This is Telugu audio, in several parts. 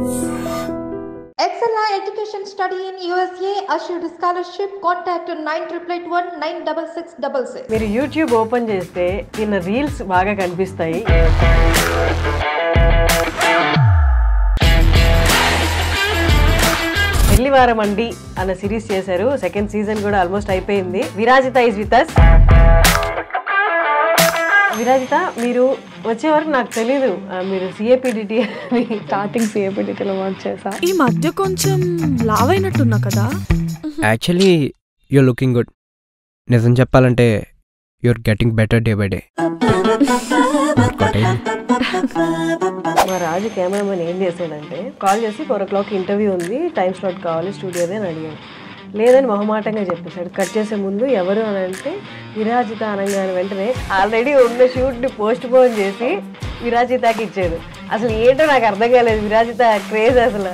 Excella Education Study in USA assured scholarship. Contact 9881 96666. మీరు యూట్యూబ్ ఓపెన్ చేస్తే ఈయన రీల్స్ బాగా కనిపిస్తాయి పెళ్లివారం అండి అన్న సిరీస్ చేశారు సెకండ్ సీజన్ కూడా ఆల్మోస్ట్ అయిపోయింది విరాజిత ఇస్ విత్ అస్ విరాజిత మీరు వచ్చే వరకు నాకు తెలీదు ఆ, మీరు సిఏపిడిటి అని స్టార్టింగ్ సిఏపీటీలో వర్క్ చేసా ఈ మధ్య కొంచెం లావైనట్టున్నా కదా యాక్చువల్లీ యూర్ లుకింగ్ గుడ్ నిజం చెప్పాలంటే you're getting better day by day మా రాజు కెమెరామెన్ ఏం చేశాడంటే కాల్ చేసి ఫోర్ ఓ క్లాక్ ఇంటర్వ్యూ ఉంది టైం స్లాట్ కావాలి స్టూడియోదే అని అడిగాడు లేదని మొహమాటంగా చెప్పేశాడు కట్ చేసే ముందు ఎవరు అని అంటే విరాజిత అనగానే వెంటనే ఆల్రెడీ ఉన్న షూట్ని పోస్ట్ పోన్ చేసి విరాజితకి ఇచ్చాడు అసలు ఏంటో నాకు అర్థం కాలేదు విరాజిత క్రేజ్ అసలు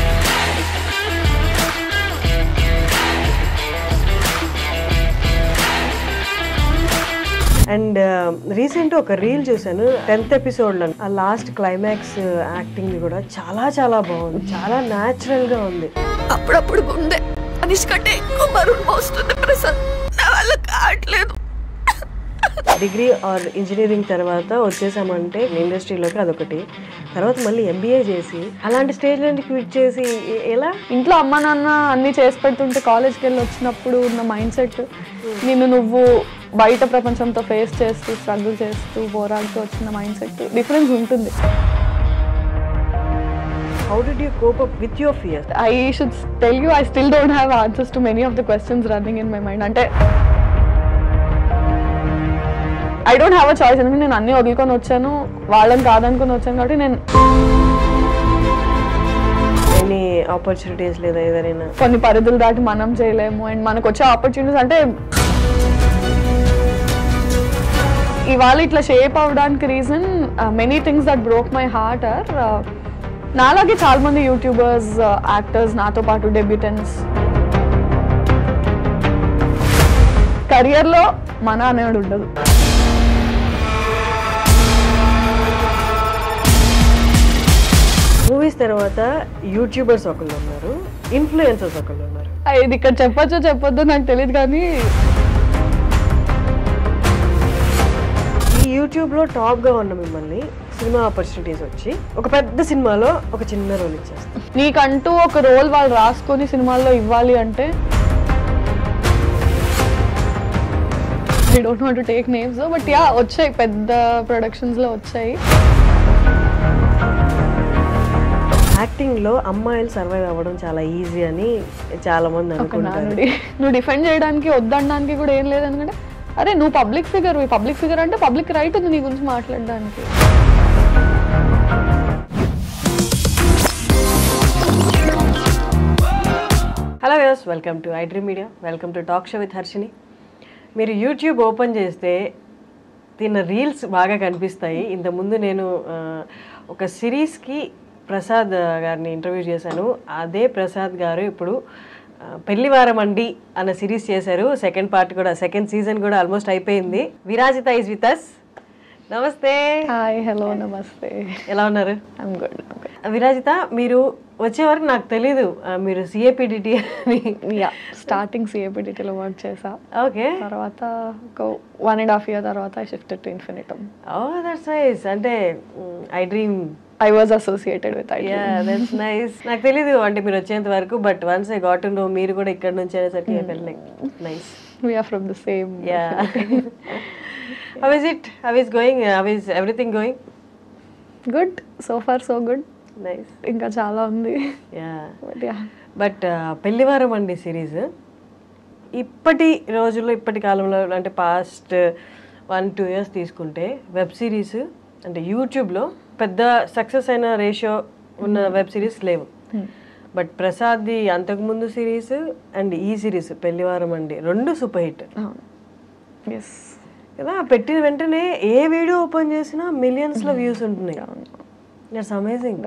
అండ్ రీసెంట్ ఒక రీల్ చూశాను టెన్త్ ఎపిసోడ్లో ఆ లాస్ట్ క్లైమాక్స్ యాక్టింగ్ కూడా చాలా చాలా బాగుంది చాలా న్యాచురల్ గా ఉంది అప్పుడప్పుడు గుండె అనిష్ కంటే ఎక్కువ బరువు మోస్తుంది ప్రసాద్ నా వల్ల కావట్లేదు డిగ్రీ ఆర్ ఇంజనీరింగ్ తర్వాత వచ్చేసామంటే ఇండస్ట్రీలోకి అదొకటి తర్వాత మళ్ళీ ఎంబీఏ చేసి అలాంటి స్టేజ్ నుండి క్విట్ చేసి ఎ- ఎలా ఇంట్లో అమ్మ నాన్న అన్ని చేసి పెడుతుంటే కాలేజ్కి వెళ్ళి వచ్చినప్పుడు ఉన్న మైండ్ సెట్ నిన్ను నువ్వు బయట ప్రపంచంతో ఫేస్ చేస్తూ స్ట్రగుల్ చేస్తూ పోరాడుతూ వచ్చిన మైండ్ సెట్ డిఫరెన్స్ ఉంటుంది how did you cope up with your fear I should tell you I still don't have answers to many of the questions running in my mind అంటే I don't have a choice ఎందుకంటే నేను అన్ని వదులుకొని వచ్చాను వాళ్ళని కాదనుకొని వచ్చాను కాబట్టి నేను ఎనీ ఆపర్చునిటీస్ లేదా ఏదైనా కొన్ని పరిధులు దాటి మనం చేయలేము అండ్ మనకు వచ్చే ఆపర్చునిటీస్ అంటే ఇవాళ ఇట్లా షేప్ అవ్వడానికి reason many things that broke my heart are నాలాగే చాలా మంది యూట్యూబర్స్ యాక్టర్స్ నాతో పాటు డెబ్యూటెన్స్ కెరియర్లో మన అనేవాడు ఉండదు మూవీస్ తర్వాత యూట్యూబర్స్ ఒకళ్ళు ఉన్నారు ఇన్ఫ్లుయెన్సర్స్ ఒకళ్ళు ఉన్నారు ఆ, ఇది ఇక్కడ చెప్పొచ్చో చెప్పొద్దో నాకు తెలియదు కానీ ఈ యూట్యూబ్లో టాప్గా ఉన్న మిమ్మల్ని సినిమా ఆపర్చునిటీస్ వచ్చి ఒక పెద్ద సినిమాలో ఒక చిన్న రోల్ ఇచ్చేస్తారు నీకంటూ ఒక రోల్ వాళ్ళు రాసుకొని సినిమాల్లో ఇవ్వాలి అంటే I don't want take names but yeah వచ్చాయి పెద్ద ప్రొడక్షన్స్ లో వచ్చాయి యాక్టింగ్లో అమ్మాయిలు సర్వైవ్ అవ్వడం చాలా ఈజీ అని చాలా మంది ఒక అనుకుంటారు నానుడి నువ్వు డిఫెండ్ చేయడానికి వద్దనడానికి కూడా ఏం లేదు ఎందుకంటే అరే నువ్వు పబ్లిక్ ఫిగర్ పబ్లిక్ ఫిగర్ అంటే పబ్లిక్ రైట్ ఉంది నీ గురించి మాట్లాడడానికి hello views welcome to iDream Media welcome to talk show with Harshini మీరు యూట్యూబ్ ఓపెన్ చేస్తే తిన్న రీల్స్ బాగా కనిపిస్తాయి ఇంతకుముందు నేను ఆ, ఒక సిరీస్కి ప్రసాద్ గారిని ఇంటర్వ్యూ చేశాను అదే ప్రసాద్ గారు ఇప్పుడు ఆ, పెళ్లివారం అండి అన్న సిరీస్ చేశారు సెకండ్ పార్ట్ కూడా సెకండ్ సీజన్ కూడా ఆల్మోస్ట్ అయిపోయింది విరాజిత ఇస్ విత్ అస్ నమస్తే హాయ్ హలో నమస్తే ఎలా ఉన్నారు ఐమ్ గుడ్ విరాజిత మీరు వచ్చే వరకు నాకు తెలీదు ఆ, మీరు సిఏపిడిటి అని యా స్టార్టింగ్ సిఏపీటీలో వర్క్ చేసా ఓకే తర్వాత ఒక వన్ అండ్ హాఫ్ ఇయర్ తర్వాత I shifted to Infinitum oh that's nice అంటే iDream I was associated with I yeah that's nice నాకు తెలీదు అంటే మీరు వచ్చేంత వరకు but once I got know మీరు కూడా ఇక్కడ నుంచి అనేసరికి I felt like nice we're from the same yeah how is it how is going how is everything going good so far so good nice ఇంకా చాలా ఉంది yeah but yeah but Pellivaram అండి సిరీస్ ఇప్పటి రోజుల్లో ఇప్పటి కాలంలో అంటే పాస్ట్ వన్ టూ ఇయర్స్ తీసుకుంటే వెబ్ సిరీస్ అంటే యూట్యూబ్లో పెద్ద సక్సెస్ అయిన రేషియో ఉన్న వెబ్ సిరీస్ లేవు బట్ ప్రసాద్ది అంతకుముందు సిరీస్ అండ్ ఈ సిరీస్ పెళ్లివారం అండి రెండు సూపర్ హిట్ ఎస్ కదా పెట్టిన వెంటనే ఏ వీడియో ఓపెన్ చేసినా మిలియన్స్లో వ్యూస్ ఉంటున్నాయి దట్స్ అమేజింగ్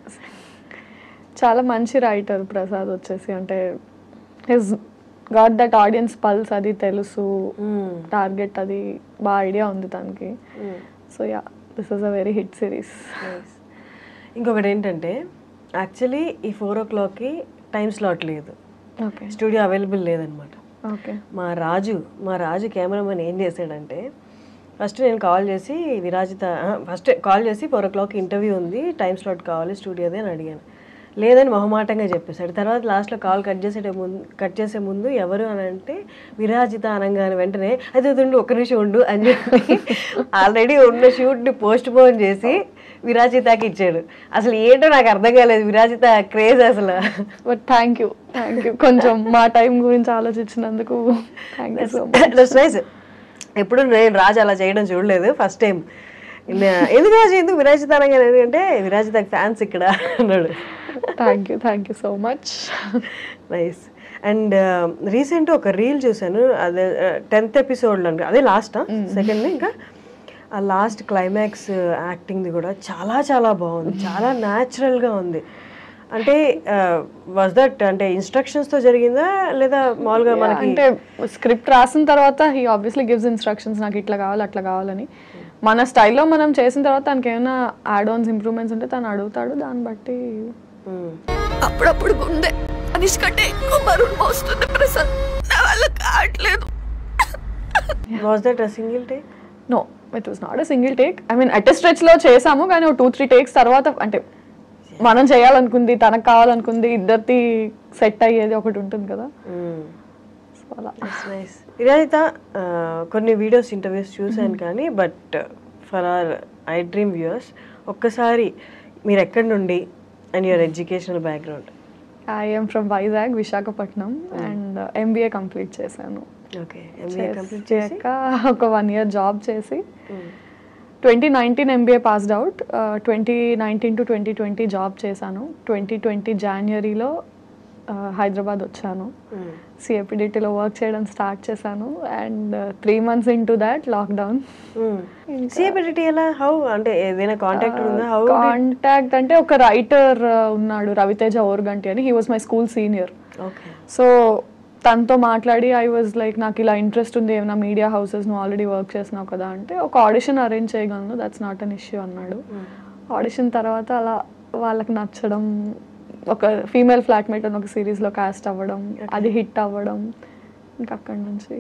చాలా మంచి రైటర్ ప్రసాద్ వచ్చేసి అంటే his got that audience pulse అది తెలుసు టార్గెట్ అది బాగా ఐడియా ఉంది తనకి so yeah this is a very hit series ఇంకొకటి ఏంటంటే యాక్చువల్లీ ఈ ఫోర్ ఓ క్లాక్కి టైం స్లాట్ లేదు ఓకే స్టూడియో అవైలబుల్ లేదనమాట ఓకే మా రాజు మా రాజు కెమెరామెన్ ఏం చేశాడంటే ఫస్ట్ నేను కాల్ చేసి విరాజిత ఫస్ట్ కాల్ చేసి ఫోర్ ఓ క్లాక్ ఇంటర్వ్యూ ఉంది టైం స్లాట్ కావాలి స్టూడియోదే అని అడిగాను లేదని మొహమాటంగా చెప్పేశాడు తర్వాత లాస్ట్లో కాల్ కట్ చేసే ముందు కట్ చేసే ముందు ఎవరు అని అంటే విరాజిత అనగానే వెంటనే అయితే ఉండు ఒక్క నిమిషం ఉండు అని చెప్పి ఆల్రెడీ ఉన్న షూట్ని పోస్ట్ పోన్ చేసి విరాజితకి ఇచ్చాడు అసలు ఏంటో నాకు అర్థం కాలేదు విరాజిత క్రేజ్ అసలు but thank you thank you కొంచెం మా టైం గురించి ఆలోచించినందుకు thank you so much that's nice ఎప్పుడు నేను రాజు అలా చేయడం చూడలేదు ఫస్ట్ టైం ఎందుకు రాజు ఎందుకు విరాజితానంగా ఎందుకంటే విరాజిత ఫ్యాన్స్ ఇక్కడ అన్నాడు thank you thank you so much nice and recent ఒక రీల్ చూశాను అదే టెన్త్ ఎపిసోడ్లో అదే లాస్ట్ సెకండ్ ఇంకా ఆ లాస్ట్ క్లైమాక్స్ యాక్టింగ్ది కూడా చాలా చాలా బాగుంది చాలా న్యాచురల్గా ఉంది అంటే వాజ్ దట్ అంటే ఇన్స్ట్రక్షన్స్తో జరిగిందా లేదా మామూలుగా మనకి అంటే స్క్రిప్ట్ రాసిన తర్వాత హీ ఆబ్వియస్లీ గివ్స్ ఇన్స్ట్రక్షన్స్ నాకు ఇట్లా కావాలి అట్లా కావాలని మన స్టైల్లో మనం చేసిన తర్వాత తనకి ఏమైనా యాడ్ ఆన్స్ ఇంప్రూవ్మెంట్స్ ఉంటే తను అడుగుతాడు దాన్ని బట్టి మ్మ్. అప్పుడప్పుడు గుండె మనిషి కంటే ఎక్కువ బరువు మోస్తుంది ప్రసాద్ నా వల్ల కావట్లేదు was that a single take no it was not a single take I mean at stretch లో చేసాము కానీ ఒక టూ త్రీ టేక్స్ తర్వాత అంటే మనం చేయాలనుకుంది తనకు కావాలనుకుంది ఇద్దరిది సెట్ అయ్యేది ఒకటి ఉంటుంది కదా సో అలా నైస్ ఇదైత కొన్ని వీడియోస్ ఇంటర్వ్యూస్ చూశాను కానీ but for our iDream viewers ఒక్కసారి మీరు ఎక్కడి నుండి and your educational background I'm from Vizag Visakhapatnam and MBA complete చేశాను ఓకే ఎంబీఏ కంప్లీట్ చేసి చేశాక ఒక వన్ ఇయర్ జాబ్ చేసి twenty nineteen MBA passed out twenty nineteen to twenty twenty job చేశాను ట్వంటీ ట్వంటీ జనవరిలో హైదరాబాద్ వచ్చాను సిఎపిడిటీలో వర్క్ చేయడం స్టార్ట్ చేశాను and three months into that lockdown సిఎబిలిటీ ఎలా హౌ అంటే ఏదైనా కాంటాక్ట్ ఉందా హౌ కాంటాక్ట్ అంటే ఒక రైటర్ ఉన్నాడు రవితేజ ఓర్గంటి అని he was my school senior okay so తనతో మాట్లాడి ఐ వాజ్ లైక్ నాకు ఇలా ఇంట్రెస్ట్ ఉంది ఏమైనా మీడియా హౌసెస్ నువ్వు ఆల్రెడీ వర్క్ చేసినావు కదా అంటే ఒక ఆడిషన్ అరేంజ్ చేయగలను దట్స్ నాట్ అన్ ఇష్యూ అన్నాడు ఆడిషన్ తర్వాత అలా వాళ్ళకి నచ్చడం ఒక ఫీమేల్ ఫ్లాట్మేట్ అని ఒక సిరీస్లో కాస్ట్ అవ్వడం అది హిట్ అవ్వడం ఇంకా అక్కడి నుంచి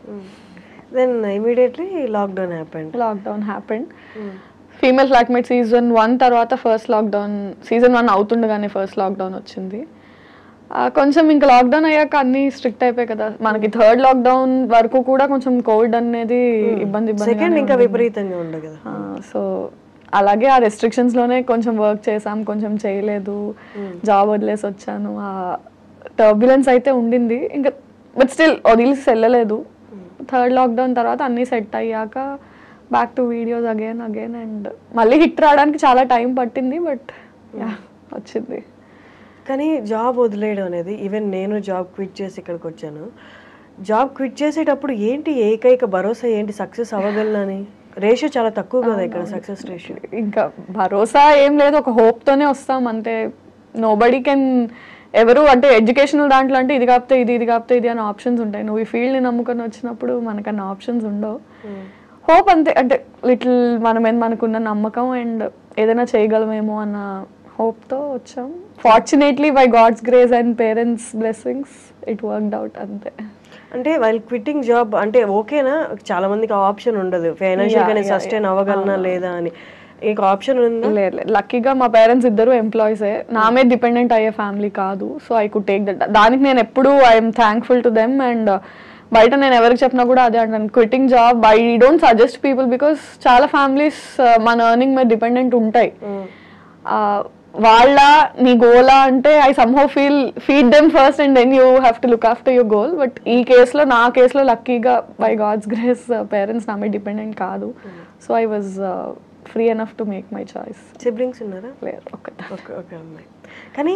then immediately lockdown happened lockdown happened female flatmate season one తర్వాత ఫస్ట్ లాక్డౌన్ సీజన్ వన్ అవుతుండగానే ఫస్ట్ లాక్డౌన్ వచ్చింది ఆ, కొంచెం ఇంకా లాక్డౌన్ అయ్యాక అన్ని స్ట్రిక్ట్ అయిపోయాయి కదా మనకి థర్డ్ లాక్డౌన్ వరకు కూడా కొంచెం కోవిడ్ అనేది ఇబ్బంది సెకండ్ ఇంకా ఇబ్బంది విపరీతంగా ఉండదు కదా సో అలాగే ఆ రెస్ట్రిక్షన్స్ లోనే కొంచెం వర్క్ చేసాం కొంచెం చేయలేదు జాబ్ వదిలేసి వచ్చాను ఆ టర్బులెన్స్ అయితే ఉండింది ఇంకా బట్ స్టిల్ వదిలేసి వెళ్ళలేదు థర్డ్ లాక్డౌన్ తర్వాత అన్నీ సెట్ అయ్యాక back to videos again again and మళ్ళీ హిట్ రావడానికి చాలా టైం పట్టింది బట్ యా వచ్చింది కానీ జాబ్ వదిలేయడం అనేది ఈవెన్ నేను జాబ్ క్విట్ చేసి ఇక్కడికి వచ్చాను జాబ్ క్విట్ చేసేటప్పుడు ఏంటి ఏకైక భరోసా ఏంటి సక్సెస్ అవ్వగలనని రేషియో చాలా తక్కువ కదా ఇక్కడ సక్సెస్ రేషియో ఇంకా భరోసా ఏం లేదు ఒక hope తోనే వస్తాం అంతే నో బడీ కెన్ ఎవరు అంటే ఎడ్యుకేషనల్ దాంట్లో అంటే ఇది కాకపోతే ఇది ఇది కాకపోతే ఇది అని ఆప్షన్స్ ఉంటాయి నువ్వు ఈ ఫీల్డ్ని నమ్ముకొని వచ్చినప్పుడు మనకన్నా ఆప్షన్స్ ఉండవు హోప్ అంతే అంటే లిటిల్ మన మీద మనకున్న నమ్మకం అండ్ ఏదైనా చేయగలమేమో అన్న హోప్తో వచ్చాం fortunately by God's grace and parents blessings it worked out అంతే అంటే వాళ్ళు క్విట్టింగ్ జాబ్ అంటే ఓకేనా చాలా మందికి ఆప్షన్ ఉండదు ఫైనాన్షియల్ గా Yeah, నేను yeah, సస్టైన్ అవ్వగలనా లేదా అని నీకు ఆప్షన్ ఉందా లేదు లేదు లక్కీగా మా పేరెంట్స్ ఇద్దరు ఎంప్లాయీసే నా మీద డిపెండెంట్ అయ్యే ఫ్యామిలీ కాదు so I could take that దానికి నేను ఎప్పుడు I'm thankful to them and బయట నేను ఎవరికి చెప్పినా కూడా అదే అంటాను quitting job I don't suggest people because చాలా ఫ్యామిలీస్ మన ఎర్నింగ్ మీద డిపెండెంట్ ఉంటాయి ఆ, వాళ్ళ నీ గోలా అంటే I somehow feel feed them first and then you have to look after your goal but ఈ కేసులో నా కేసులో లక్కీగా బై గాడ్స్ గ్రేస్ పేరెంట్స్ నా మీద డిపెండెంట్ కాదు so I was free enough to make my choice siblings ఉన్నారా లేదు ఒకటే ఓకే ఓకే అమ్మాయి కానీ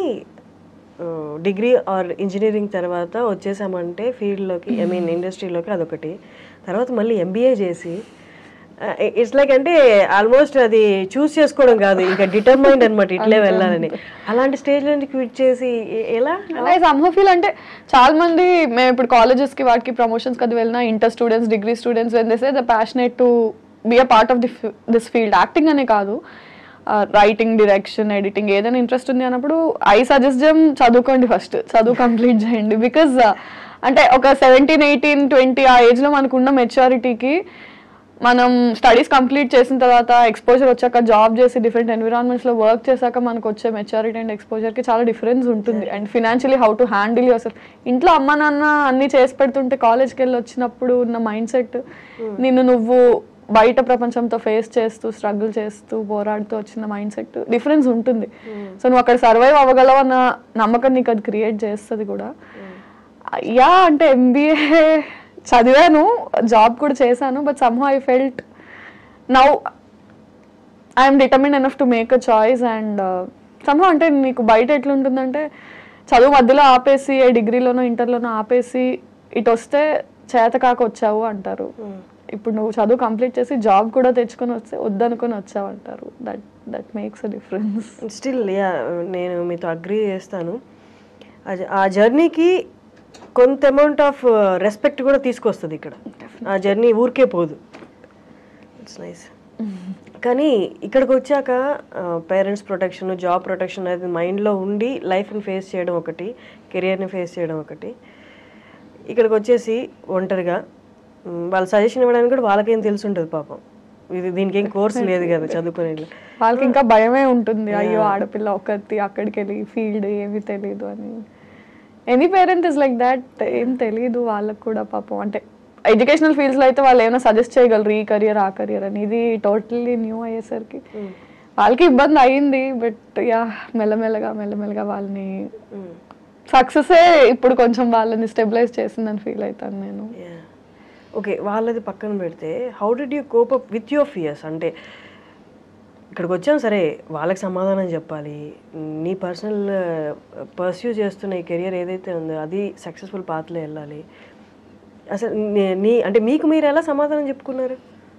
డిగ్రీ ఆర్ ఇంజనీరింగ్ తర్వాత వచ్చేసామంటే ఫీల్డ్లోకి ఐ మీన్ ఇండస్ట్రీలోకి అదొకటి తర్వాత మళ్ళీ ఎంబీఏ చేసి ఇట్స్ లైక్ అంటే ఆల్మోస్ట్ అది చూస్ చేసుకోవడం కాదు ఇంకా డిటర్మైండ్ అనమాట ఇట్లే వెళ్ళాలని అలాంటి స్టేజ్ నుంచి క్విట్ చేసి ఎ- ఎలా ఐ సమ్హౌ ఫీల్ అంటే చాలా మంది మేము ఇప్పుడు colleges కి వాటికి ప్రమోషన్స్ కదా వెళ్ళినా inter students degree students when this the passionate to be a part of the this field acting అనే కాదు రైటింగ్ డైరెక్షన్ ఎడిటింగ్ ఏదైనా ఇంట్రెస్ట్ ఉంది అన్నప్పుడు ఐ సజెస్ట్ చేయం చదువుకోండి ఫస్ట్ చదువు కంప్లీట్ చేయండి బికాజ్ అంటే ఒక సెవెంటీన్ ఎయిటీన్ ట్వంటీ ఆ ఏజ్లో మనకున్న మెచ్యూరిటీకి మనం స్టడీస్ కంప్లీట్ చేసిన తర్వాత ఎక్స్పోజర్ వచ్చాక జాబ్ చేసి డిఫరెంట్ ఎన్విరాన్మెంట్స్లో వర్క్ చేశాక మనకు వచ్చే మెచ్యూరిటీ అండ్ ఎక్స్పోజర్కి చాలా డిఫరెన్స్ ఉంటుంది and financially how to handle yourself ఇంట్లో అమ్మ నాన్న అన్ని చేసి పెడుతుంటే కాలేజ్కి వెళ్ళి వచ్చినప్పుడు ఉన్న మైండ్ సెట్ నిన్ను నువ్వు బయట ప్రపంచంతో ఫేస్ చేస్తూ స్ట్రగుల్ చేస్తూ పోరాడుతూ వచ్చిన మైండ్ సెట్ డిఫరెన్స్ ఉంటుంది సో నువ్వు అక్కడ సర్వైవ్ అవ్వగలవు అన్న నమ్మకం నీకు అది క్రియేట్ చేస్తుంది కూడా యా అంటే ఎంబీఏ చదివాను జాబ్ కూడా చేశాను but somehow I felt now I'm determine enough to make a choice and somehow అంటే నీకు బయట ఎట్లుంటుందంటే చదువు మధ్యలో ఆపేసి ఏ డిగ్రీలోనో ఇంటర్లోనో ఆపేసి ఇటు వస్తే చేత కాక వచ్చావు అంటారు ఇప్పుడు నువ్వు చదువు కంప్లీట్ చేసి జాబ్ కూడా తెచ్చుకొని వస్తే వద్దనుకొని వచ్చావు అంటారు that that makes a difference still yeah నేను మీతో అగ్రీ చేస్తాను ఆ- ఆ జర్నీకి కొంత అమౌంట్ ఆఫ్ రెస్పెక్ట్ కూడా తీసుకొస్తుంది ఇక్కడ ఆ జర్నీ ఊరికే పోదు ఇట్స్ నైస్ కానీ ఇక్కడికి వచ్చాక పేరెంట్స్ ప్రొటెక్షన్ జాబ్ ప్రొటెక్షన్ అనేది మైండ్లో ఉండి లైఫ్ని ఫేస్ చేయడం ఒకటి కెరియర్ని ఫేస్ చేయడం ఒకటి ఇక్కడికి వచ్చేసి ఒంటరిగా మ్, వాళ్ళ సజెషన్ ఇవ్వడానికి కూడా వాళ్ళకేం తెలిసి ఉంటుంది పాపం ఇది దీనికి ఏం కోర్స్ లేదు కదా చదువుకునే వాళ్ళకి ఇంకా భయమే ఉంటుంది అయ్యో ఆడపిల్ల ఒకటి అక్కడికి వెళ్ళి ఫీల్డ్ ఏమీ తెలియదు అని any parent is like that ఏం తెలియదు వాళ్ళకి కూడా పాపం అంటే ఎడ్యుకేషనల్ ఫీల్డ్స్లో అయితే వాళ్ళు ఏమైనా సజెస్ట్ చేయగలరు ఈ కెరియర్ ఆ కెరియర్ అని ఇది టోటల్లీ న్యూ అయ్యేసరికి వాళ్ళకి ఇబ్బంది అయింది బట్ యా మెల్లమెల్లగా మెల్లమెల్లగా వాళ్ళని సక్సెసే ఇప్పుడు కొంచెం వాళ్ళని స్టెబిలైజ్ చేసిందని ఫీల్ అవుతాను నేను ఓకే వాళ్ళది పక్కన పెడితే how did you cope up with your fears అంటే ఇక్కడికి వచ్చాం సరే వాళ్ళకి సమాధానం చెప్పాలి నీ పర్సనల్ పర్స్యూ చేస్తున్న ఈ కెరియర్ ఏదైతే ఉందో అది సక్సెస్ఫుల్ పాత్రలో వెళ్ళాలి అసలు నీ- నీ అంటే మీకు మీరు ఎలా సమాధానం చెప్పుకున్నారు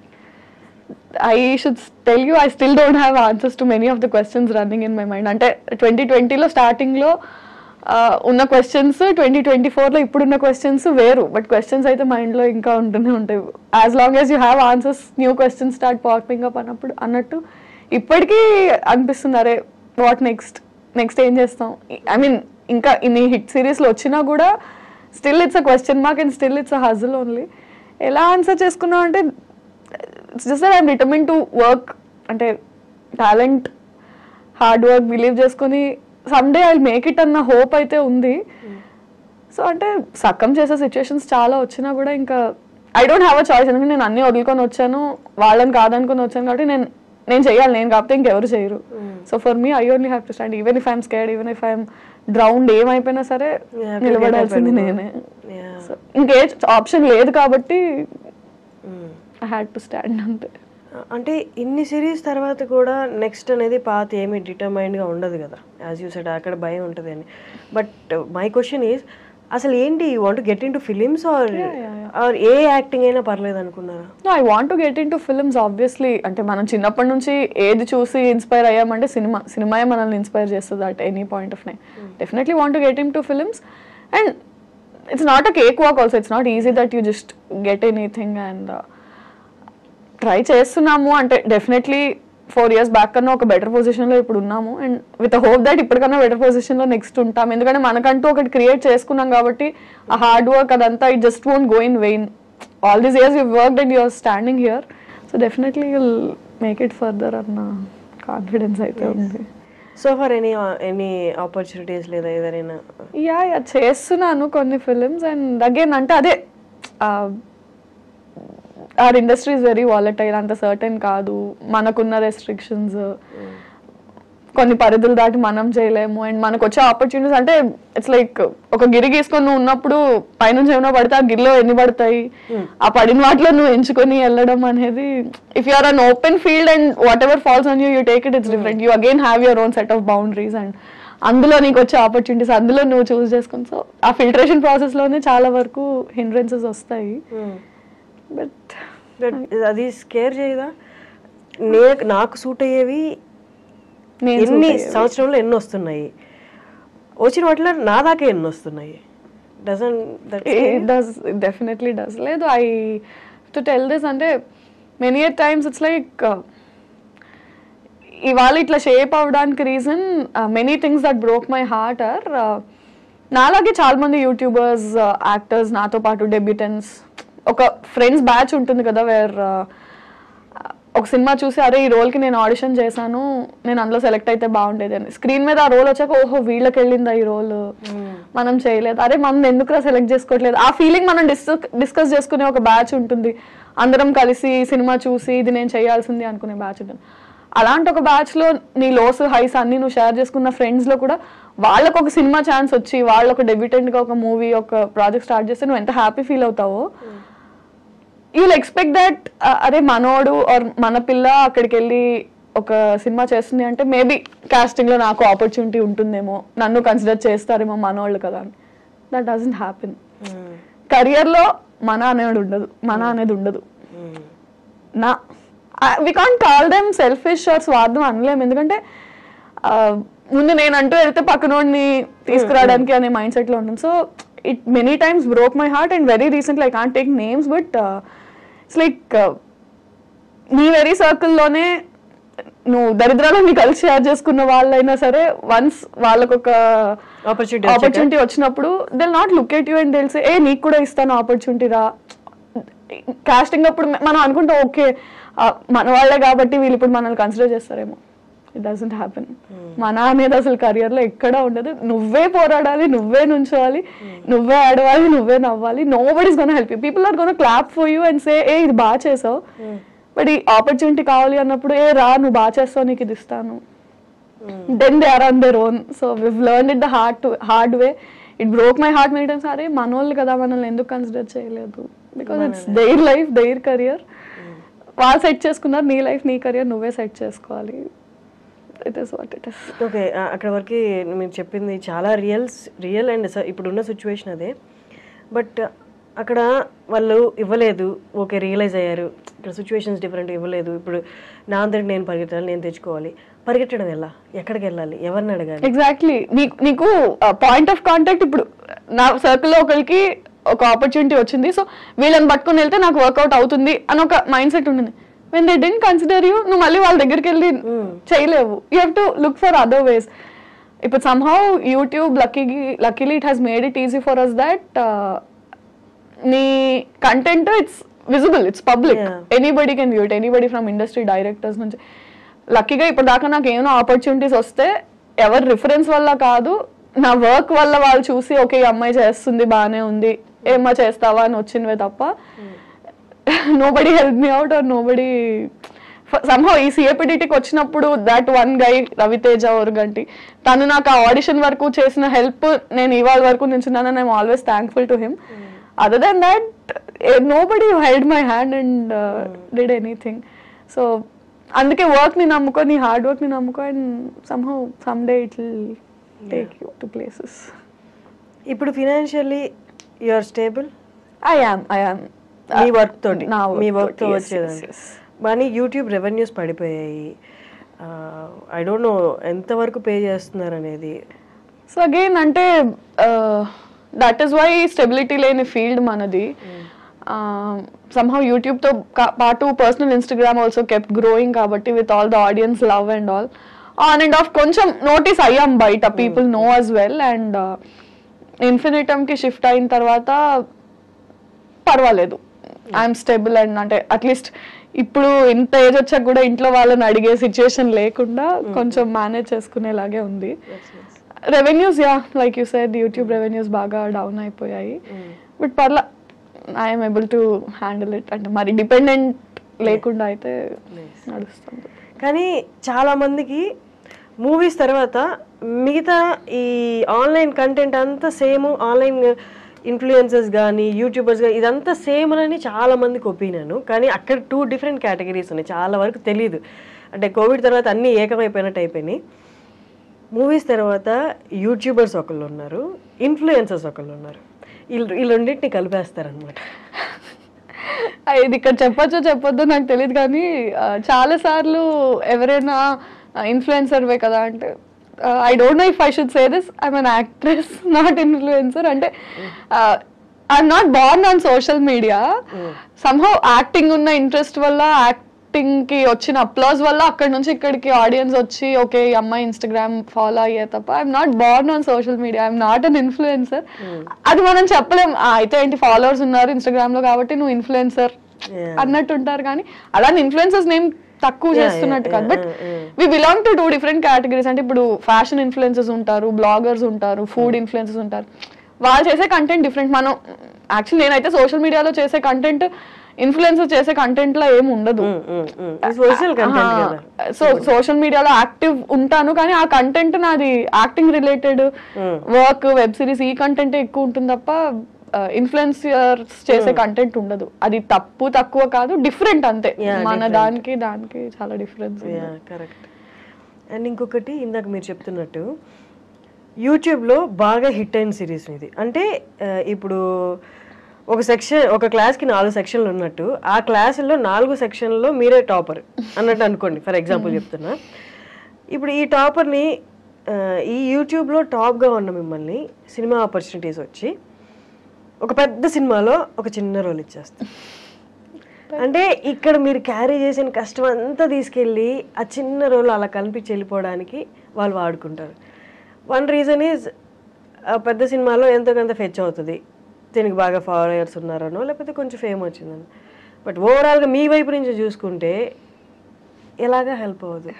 I should tell you I still don't have answers to many of the questions running in my mind అంటే ట్వంటీ ట్వంటీలో స్టార్టింగ్లో ఉన్న క్వశ్చన్స్ ట్వంటీ ట్వంటీ ఫోర్లో ఇప్పుడున్న క్వశ్చన్స్ వేరు బట్ క్వశ్చన్స్ అయితే మైండ్లో ఇంకా ఉంటూనే ఉంటాయి as long as you have answers new questions start popping up అన్నప్పుడు అన్నట్టు ఇప్పటికీ అనిపిస్తుంది అరే వాట్ నెక్స్ట్ నెక్స్ట్ ఏం చేస్తాం ఐ మీన్ ఇంకా ఇన్ని హిట్ సిరీస్లో వచ్చినా కూడా still it's a question mark and still it's a hassle only ఎలా ఆన్సర్ చేసుకున్నాం అంటే it's just I'm determine to work అంటే టాలెంట్ హార్డ్ వర్క్ బిలీవ్ చేసుకుని సమ్డే ఐ మేక్ ఇట్ అన్న హోప్ అయితే ఉంది సో అంటే సక్కం చేసే సిచ్యువేషన్స్ చాలా వచ్చినా కూడా ఇంకా I don't have a choice ఎందుకంటే నేను అన్ని వదులుకొని వచ్చాను వాళ్ళని కాదనుకొని వచ్చాను కాబట్టి నేను నేను చేయాలి నేను కాకపోతే ఇంకెవరు చేయరు so for me I only have to stand even if I'm scared even if I'm drowned ఏమైపోయినా సరే Yeah, నిలబడాల్సింది get up and నేనే Yeah. సో ఇంకే ఆప్షన్ లేదు కాబట్టి ఐ హ్యాడ్ టు స్టాండ్ అంతే అంటే ఇన్ని సిరీస్ తర్వాత కూడా నెక్స్ట్ అనేది పాత ఏమి డిటర్మైన్డ్గా ఉండదు కదా యాజ్ యూ సెడ్ అక్కడ భయం ఉంటుంది అని బట్ మై క్వశ్చన్ ఈజ్ అసలు ఏంటి want get into films or or ఏ యాక్టింగ్ అయినా పర్లేదు అనుకున్నారా no I want to get into films obviously అంటే మనం చిన్నప్పటి నుంచి ఏది చూసి ఇన్స్పైర్ అయ్యామంటే సినిమా సినిమాయే మనల్ని ఇన్స్పైర్ చేస్తుంది at any point of nine definitely want to get into films and it's not a cakewalk also it's not easy that you just get anything and try చేస్తున్నాము అంటే డెఫినెట్లీ ఫోర్ ఇయర్స్ బ్యాక్ కన్నా ఒక బెటర్ పొజిషన్లో ఇప్పుడు ఉన్నాము అండ్ విత్ హోప్ దట్ ఇప్పటికన్నా బెటర్ పొజిషన్లో నెక్స్ట్ ఉంటాం ఎందుకంటే మనకంటూ ఒకటి క్రియేట్ చేసుకున్నాం కాబట్టి ఆ హార్డ్ వర్క్ అదంతా it just won't go in vain all these years you work and you're standing here so definitely you'll make it further అన్న కాన్ఫిడెన్స్ అయితే ఉంది so for any any opportunities లేదా ఏదైనా యా యా చేస్తున్నాను కొన్ని ఫిలిమ్స్ అండ్ అగైన్ అంటే అదే our industry is very volatile అంత సర్టెన్ కాదు మనకున్న రెస్ట్రిక్షన్స్ కొన్ని పరిధులు దాటి మనం చేయలేము అండ్ మనకు వచ్చే ఆపర్చునిటీస్ అంటే ఇట్స్ లైక్ ఒక గిరి గీసుకొని నువ్వు ఉన్నప్పుడు పైనుంచి ఏమైనా పడితే ఆ గిరిలో ఎన్ని పడతాయి ఆ పడిన వాటిలో నువ్వు ఎంచుకొని వెళ్ళడం అనేది if you are an open field and whatever falls on you you take it it's different you again have your own set of boundaries and అందులో నీకు వచ్చే ఆపర్చునిటీస్ అందులో నువ్వు చూస్ చేసుకుని సో ఆ ఫిల్టరేషన్ ప్రాసెస్లోనే చాలా వరకు హిండ్రెన్సెస్ వస్తాయి బట్ బట్ అది స్కేర్ చేయదా నే నాకు సూట్ అయ్యేవి నేను ఎన్ని సంవత్సరంలో ఎన్ని వస్తున్నాయి వచ్చిన వాటిలో నా దాకా ఎన్ని వస్తున్నాయి dozen that it does it definitely does లేదు ఐ టు టెల్ దిస్ అంటే many at times it's like ఇవాళ ఇట్లా షేప్ అవడానికి reason many things that broke my heart are నాలాగే చాలా మంది యూట్యూబర్స్ యాక్టర్స్ నాతో పాటు డెబ్యూటెన్స్ ఒక ఫ్రెండ్స్ బ్యాచ్ ఉంటుంది కదా వేర్ ఒక సినిమా చూసి అరే ఈ రోల్కి నేను ఆడిషన్ చేశాను నేను అందులో సెలెక్ట్ అయితే బాగుండేది అని స్క్రీన్ మీద ఆ రోల్ వచ్చాక ఓహో వీళ్ళకి వెళ్ళిందా ఈ రోల్ మనం చేయలేదు అరే మనం ఎందుకురా సెలెక్ట్ చేసుకోవట్లేదు ఆ ఫీలింగ్ మనం డిస్కస్ డిస్కస్ చేసుకునే ఒక బ్యాచ్ ఉంటుంది అందరం కలిసి సినిమా చూసి ఇది నేను చేయాల్సింది అనుకునే బ్యాచ్ ఉంటుంది అలాంటి ఒక బ్యాచ్ లో నీ లోస్ హైస్ అన్ని నువ్వు షేర్ చేసుకున్న ఫ్రెండ్స్ లో కూడా వాళ్ళకు ఒక సినిమా ఛాన్స్ వచ్చి వాళ్ళు ఒక డెబ్యూటెంట్ గా ఒక మూవీ ఒక ప్రాజెక్ట్ స్టార్ట్ చేస్తే నువ్వు ఎంత హ్యాపీ ఫీల్ అవుతావో యూల్ ఎక్స్పెక్ట్ దట్ అరే మనోడు ఆర్ మన పిల్ల అక్కడికి వెళ్ళి ఒక సినిమా చేస్తుంది అంటే మేబీ కాస్టింగ్ లో నాకు ఆపర్చునిటీ ఉంటుందేమో నన్ను కన్సిడర్ చేస్తారేమో మనోళ్ళు కదా అని దట్ డజంట్ హ్యాపెన్ కెరియర్ లో మన అనేది ఉండదు మన అనేది ఉండదు నా we can't call them selfish or స్వార్థం అనలేం ఎందుకంటే ఆ, ముందు నేను అంటూ వెళ్తే పక్కనోడిని తీసుకురావడానికి అనే మైండ్ సెట్ లో ఉంటుంది so it many times broke my heart and very recently I can't take names but it's like నీ వెరీ సర్కిల్లోనే నువ్వు దరిద్రాలని కలిసి షేర్ చేసుకున్న వాళ్ళైనా సరే వన్స్ వాళ్ళకు ఒక Opportunity ఆపర్చునిటీ వచ్చినప్పుడు Dil not look at you and తెలిసి ఏ నీకు కూడా ఇస్తాను ఆపర్చునిటీ రా కాస్టింగ్ అప్పుడు మనం అనుకుంటాం ఓకే మన వాళ్ళే కాబట్టి వీళ్ళు ఇప్పుడు మనల్ని కన్సిడర్ చేస్తారేమో ఇట్ డజంట్ హ్యాపెన్ మన అనేది అసలు కెరియర్ లో ఎక్కడా ఉండదు నువ్వే పోరాడాలి నువ్వే నుంచోవాలి నువ్వే ఆడవాలి నువ్వే నవ్వాలి nobody is gonna help you people are gonna clap for you and say ఏ ఇది బాగా చేసావు బట్ ఈ ఆపర్చునిటీ కావాలి అన్నప్పుడు ఏ రా నువ్వు బాగా చేస్తావు నీకు ఇది ఇస్తాను then they are on their own so we've learn it the hard hard way it broke my heart many times అరే మనోళ్ళు కదా మనల్ని ఎందుకు కన్సిడర్ చేయలేదు because it's their life their career వాళ్ళు సెట్ చేసుకున్నారు నీ లైఫ్ నీ కెరియర్ నువ్వే సెట్ చేసుకోవాలి it is what it is okay అక్కడ వరకు మీరు చెప్పింది చాలా రియల్స్ రియల్ అండ్ ఇప్పుడున్న సిచ్యువేషన్ అదే బట్ అక్కడ వాళ్ళు ఇవ్వలేదు ఓకే రియలైజ్ అయ్యారు ఇక్కడ సిచ్యువేషన్స్ డిఫరెంట్ ఇవ్వలేదు ఇప్పుడు నా అందరికి నేను పరిగెత్తాలి నేను తెచ్చుకోవాలి పరిగెట్టడం ఎలా ఎక్కడికి వెళ్ళాలి ఎవరిని అడగాలి ఎగ్జాక్ట్లీ నీకు నీకు పాయింట్ ఆఫ్ కాంటాక్ట్ ఇప్పుడు నా సర్కిల్లో ఒకరికి ఒక ఆపర్చునిటీ వచ్చింది సో వీళ్ళని పట్టుకొని వెళ్తే నాకు వర్కౌట్ అవుతుంది అని ఒక మైండ్ సెట్ ఉంటుంది when they didn't consider you నువ్వు మళ్ళీ వాళ్ళ దగ్గరికి వెళ్ళి చేయలేవు you have to look for other ways ఇప్పుడు somehow YouTube lucky luckily it has made it easy for us that నీ content it's visible it's public Yeah. Anybody can view it anybody from industry directors నుంచి లక్కీగా ఇప్పుడు దాకా నాకు ఏమైనా ఆపర్చునిటీస్ వస్తే ఎవరి రిఫరెన్స్ వల్ల కాదు నా వర్క్ వల్ల వాళ్ళు చూసి ఓకే ఈ అమ్మాయి చేస్తుంది బాగానే ఉంది ఏమ్మా చేస్తావా అని వచ్చినవే తప్ప nobody help me out or nobody somehow ఈ సిఏపిడిటీకి వచ్చినప్పుడు that one guy Raviteja Oruganti తను నాకు ఆ ఆడిషన్ వరకు చేసిన హెల్ప్ నేను ఇవాళ వరకు నించున్నానని I'm always thankful to him other than that nobody held my hand and did anything so అందుకే వర్క్ ని నమ్ముకో నీ హార్డ్ వర్క్ ని నమ్ముకో and somehow some day it will take you to places ఇప్పుడు financially you are stable I am I am మీ వర్క్ తోటి నా మీ work వర్క్ తో తోటి, yes, వచ్చేదండి yes, yes. కానీ యూట్యూబ్ రెవెన్యూస్ పడిపోయాయి ఐ డోంట్ నో ఎంతవరకు పే చేస్తున్నారు అనేది సో అగైన్ అంటే దట్ ఈస్ వై స్టెబిలిటీ లేని ఫీల్డ్ మనది సమ్హౌ యూట్యూబ్తో పాటు personal Instagram also kept growing కాబట్టి with all the audience love and all on and off కొంచెం నోటీస్ అయ్యాం బయట people know us well and ఇన్ఫినిటమ్కి షిఫ్ట్ అయిన తర్వాత పర్వాలేదు ఐఎమ్ స్టేబుల్ అండ్ అంటే అట్లీస్ట్ ఇప్పుడు ఇంత ఏజ్ వచ్చాక కూడా ఇంట్లో వాళ్ళని అడిగే సిచ్యుయేషన్ లేకుండా కొంచెం మేనేజ్ చేసుకునేలాగే ఉంది revenues yeah like you said YouTube revenues బాగా డౌన్ అయిపోయాయి బట్ పర్లా I'm able to handle it అంటే మరి డిపెండెంట్ లేకుండా అయితే నడుస్తుంది కానీ చాలా మందికి మూవీస్ తర్వాత మిగతా ఈ ఆన్లైన్ కంటెంట్ అంతా సేమ్ ఆన్లైన్ ఇన్ఫ్లుయెన్సెస్ కానీ యూట్యూబర్స్ కానీ ఇదంతా సేమ్ అని చాలా మందికి ఒపీనియన్ కానీ అక్కడ టూ డిఫరెంట్ కేటగిరీస్ ఉన్నాయి చాలా వరకు తెలియదు అంటే కోవిడ్ తర్వాత అన్నీ ఏకమైపోయినట్టు అయిపోయినాయి మూవీస్ తర్వాత యూట్యూబర్స్ ఒకళ్ళు ఉన్నారు ఇన్ఫ్లుయెన్సర్స్ ఒకళ్ళు ఉన్నారు వీళ్ళు ఈ రెండింటిని కలిపేస్తారనమాట ఆ, ఇది ఇక్కడ చెప్పొచ్చో చెప్పొద్దో నాకు తెలియదు కానీ ఆ, చాలా సార్లు ఎవరైనా ఇన్ఫ్లుయెన్సర్ వే కదా అంటే I don't know if I should say this I'm an actress not influencer అంటే I'm not born on social media somehow acting ఉన్న ఇంట్రెస్ట్ వల్ల యాక్టింగ్ కి వచ్చిన అప్లాజ్ వల్ల అక్కడ నుంచి ఇక్కడికి ఆడియన్స్ వచ్చి ఓకే ఈ అమ్మాయి ఇన్స్టాగ్రామ్ ఫాలో అయ్యే తప్ప I'm not born on social media I'm not an influencer అది మనం చెప్పలేం "ఆ, అయితే ఏంటి ఫాలోవర్స్ ఉన్నారు ఇన్స్టాగ్రామ్ లో కాబట్టి నువ్వు ఇన్ఫ్లుయెన్సర్ Yeah. అన్నట్టు ఉంటారు కానీ అలా ఇన్ఫ్లుయెన్సర్స్ నేమ్ తక్కువ Yeah, చేస్తున్నట్టు yeah, కాదు but yeah, yeah. We belong to two different categories అంటే ఇప్పుడు ఫ్యాషన్ ఇన్ఫ్లుయెన్సెస్ ఉంటారు బ్లాగర్స్ ఉంటారు ఫుడ్ ఇన్ఫ్లుయెన్సెస్ ఉంటారు వాళ్ళు చేసే కంటెంట్ డిఫరెంట్ మనం యాక్చువల్లీ నేనైతే సోషల్ మీడియాలో చేసే కంటెంట్ ఇన్ఫ్లుయెన్సర్ చేసే కంటెంట్ లో ఏమి ఉండదు సోషల్ కంటెంట్ కదా సో సోషల్ మీడియాలో యాక్టివ్ ఉంటాను కానీ ఆ కంటెంట్ నాది acting related work web series ఈ కంటెంట్ ఎక్కువ ఉంటుంది తప్ప ఇన్ఫ్లుయెన్సర్స్ చేసే కంటెంట్ ఉండదు అది తప్పు తక్కువ కాదు డిఫరెంట్ అంతే Yeah, మన different. దానికి దానికి చాలా డిఫరెన్స్ యా కరెక్ట్ అండ్ ఇంకొకటి ఇందాక మీరు చెప్తున్నట్టు యూట్యూబ్లో బాగా హిట్ అయిన సిరీస్ ఇది అంటే ఆ, ఇప్పుడు ఒక సెక్షన్ ఒక క్లాస్కి నాలుగు సెక్షన్లు ఉన్నట్టు ఆ క్లాసుల్లో నాలుగు సెక్షన్లలో మీరే టాపర్ అన్నట్టు అనుకోండి ఫర్ ఎగ్జాంపుల్ చెప్తున్నా ఇప్పుడు ఈ టాపర్ని ఆ, ఈ యూట్యూబ్లో టాప్గా ఉన్న మిమ్మల్ని సినిమా ఆపర్చునిటీస్ వచ్చి ఒక పెద్ద సినిమాలో ఒక చిన్న రోల్ ఇచ్చేస్తారు అంటే ఇక్కడ మీరు క్యారీ చేసిన కష్టం అంతా తీసుకెళ్ళి ఆ చిన్న రోల్ అలా కనిపించి వెళ్ళిపోవడానికి వాళ్ళు వాడుకుంటారు వన్ రీజన్ ఈజ్ పెద్ద సినిమాలో ఎంతో కొంత ఫెచ్ అవుతుంది దీనికి బాగా ఫాలోయర్స్ ఉన్నారనో లేకపోతే కొంచెం ఫేమ్ వచ్చిందని బట్ ఓవరాల్గా మీ వైపు నుంచి చూసుకుంటే ఎలాగా హెల్ప్ అవ్వదు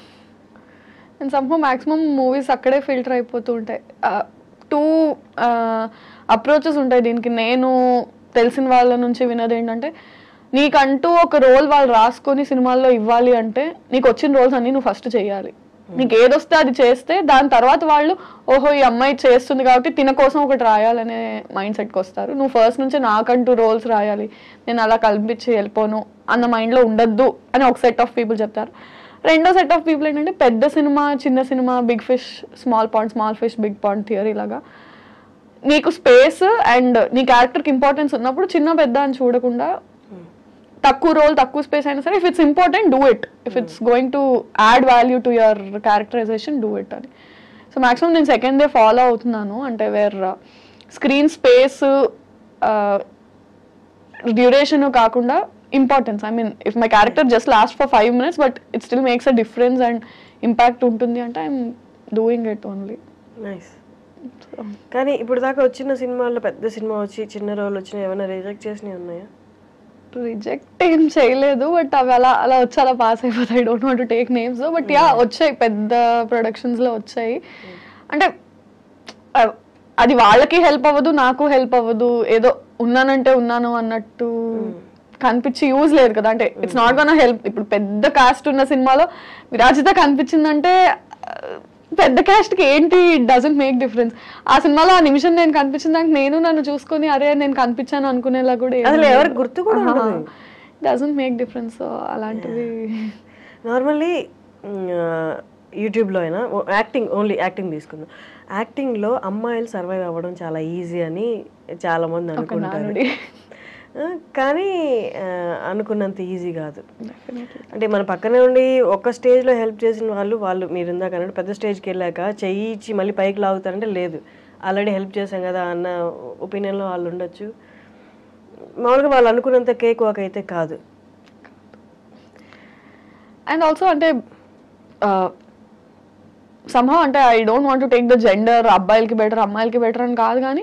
అండ్ సమ్హో మాక్సిమం మూవీస్ అక్కడే ఫిల్టర్ అయిపోతూ ఉంటాయి టూ అప్రోచెస్ ఉంటాయి దీనికి నేను తెలిసిన వాళ్ళ నుంచి విన్నది ఏంటంటే నీకంటూ ఒక రోల్ వాళ్ళు రాసుకొని సినిమాల్లో ఇవ్వాలి అంటే నీకు వచ్చిన రోల్స్ అన్ని నువ్వు ఫస్ట్ చేయాలి నీకు ఏదొస్తే అది చేస్తే దాని తర్వాత వాళ్ళు ఓహో ఈ అమ్మాయి చేస్తుంది కాబట్టి తిన కోసం ఒకటి రాయాలనే మైండ్ సెట్కి వస్తారు నువ్వు ఫస్ట్ నుంచే నాకంటూ రోల్స్ రాయాలి నేను అలా కల్పించి వెళ్ళిపోను అన్న మైండ్లో ఉండద్దు అని ఒక సెట్ ఆఫ్ పీపుల్ చెప్తారు రెండో సెట్ ఆఫ్ పీపుల్ ఏంటంటే పెద్ద సినిమా చిన్న సినిమా big fish small point small fish big point theory లాగా నీకు స్పేస్ అండ్ నీ క్యారెక్టర్కి ఇంపార్టెన్స్ ఉన్నప్పుడు చిన్న పెద్ద అని చూడకుండా తక్కువ రోల్ తక్కువ స్పేస్ అయినా సరే if it's important do it if it's going to add value to your characterization do it అని సో మాక్సిమం నేను సెకండ్ డే ఫాలో అవుతున్నాను అంటే వేర్ స్క్రీన్ స్పేస్ డ్యూరేషన్ కాకుండా importance I mean if my character just last for five minutes but it still makes a difference and impact ఉంటుంది అంటే I'm doing it only nice కానీ ఇప్పుడు దాకా వచ్చిన సినిమాల్లో పెద్ద సినిమా వచ్చి చిన్న రోల్ వచ్చిన ఏమైనా రిజెక్ట్ చేసినవి ఉన్నాయా రిజెక్ట్ ఏం చేయలేదు బట్ అవి అలా అలా వచ్చి అలా పాస్ అయిపోతాయి don't want take names but yeah వచ్చాయి పెద్ద ప్రొడక్షన్స్ లో వచ్చాయి అంటే అ- అది వాళ్ళకి హెల్ప్ అవ్వదు నాకు హెల్ప్ అవ్వదు ఏదో ఉన్నానంటే ఉన్నాను అన్నట్టు కనిపించి యూజ్ లేదు కదా అంటే ఇట్స్ నాట్ గోన్ హెల్ప్ ఇప్పుడు పెద్ద కాస్ట్ ఉన్న సినిమాలో విరాజిత కనిపించిందంటే ఆ, పెద్ద కాస్ట్ కి ఏంటి డజంట్ మేక్ డిఫరెన్స్ ఆ సినిమాలో ఆ నిమిషం నేను కనిపించిన దానికి నేను నన్ను చూసుకొని అరే నేను కనిపించాను అనుకునేలా కూడా అసలు ఎవరికి గుర్తు కూడా ఉండదు. డజంట్ మేక్ డిఫరెన్స్ సో అలాంటివి నార్మల్లీ యూట్యూబ్లో అయినా యాక్టింగ్ ఓన్లీ యాక్టింగ్ తీసుకుందాం యాక్టింగ్లో అమ్మాయిలు సర్వైవ్ అవ్వడం చాలా ఈజీ అని చాలామంది అనుకుంటారు నానుడి. ఆ, కానీ ఆ, అనుకున్నంత ఈజీ కాదు అంటే మన పక్కనే ఉండి ఒక స్టేజ్లో హెల్ప్ చేసిన వాళ్ళు వాళ్ళు మీరు ఇందాక అన్నట్టు పెద్ద స్టేజ్కి వెళ్ళాక చెయ్యి ఇచ్చి మళ్ళీ పైకి లాగుతారంటే లేదు ఆల్రెడీ హెల్ప్ చేశాం కదా అన్న ఒపీనియన్లో వాళ్ళు ఉండొచ్చు మామూలుగా వాళ్ళు అనుకున్నంత కేక్ వాక్ అయితే కాదు అండ్ ఆల్సో అంటే సంహా అంటే I don't want to take the gender అబ్బాయిలకి బెటర్ అమ్మాయిలకి బెటర్ అని కాదు కానీ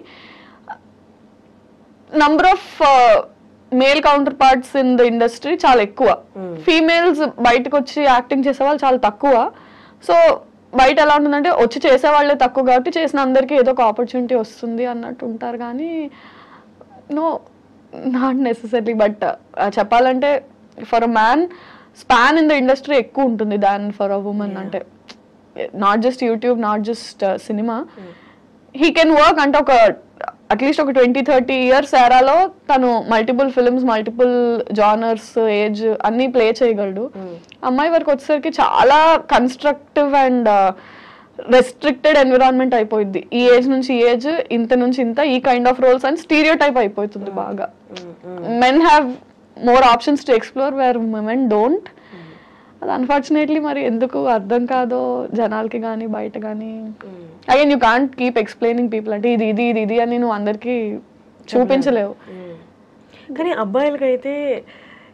number of male counter parts in the industry చాలా ఎక్కువ ఫీమేల్స్ బయటకు వచ్చి యాక్టింగ్ చేసే వాళ్ళు చాలా తక్కువ సో బయట ఎలా ఉంటుందంటే వచ్చి చేసే వాళ్ళే తక్కువ కాబట్టి చేసిన అందరికీ ఏదో ఒక ఆపర్చునిటీ వస్తుంది అన్నట్టు ఉంటారు కానీ నో నాట్ నెసెసరీ బట్ చెప్పాలంటే for a man span in the industry ఎక్కువ ఉంటుంది దాన్ ఫర్ అ ఉమెన్ అంటే not just YouTube not just సినిమా హీ కెన్ వర్క్ అంటే ఒక అట్లీస్ట్ ఒక ట్వంటీ థర్టీ ఇయర్స్ ఎరాలో తను multiple films multiple genres age అన్ని ప్లే చేయగలడు అమ్మాయి వరకు వచ్చేసరికి చాలా కన్స్ట్రక్టివ్ అండ్ రెస్ట్రిక్టెడ్ ఎన్విరాన్మెంట్ అయిపోయింది ఈ ఏజ్ నుంచి ఈ ఏజ్ ఇంత నుంచి ఇంత ఈ kind of roles and stereotype అయిపోతుంది బాగా men have more options to explore where women don't అది అన్ఫార్చునేట్లీ మరి ఎందుకు అర్థం కాదో జనాలకి కానీ బయట కానీ again you can't keep explaining people అంటే ఇది ఇది ఇది ఇది అని నువ్వు అందరికీ చూపించలేవు కానీ అబ్బాయిలకైతే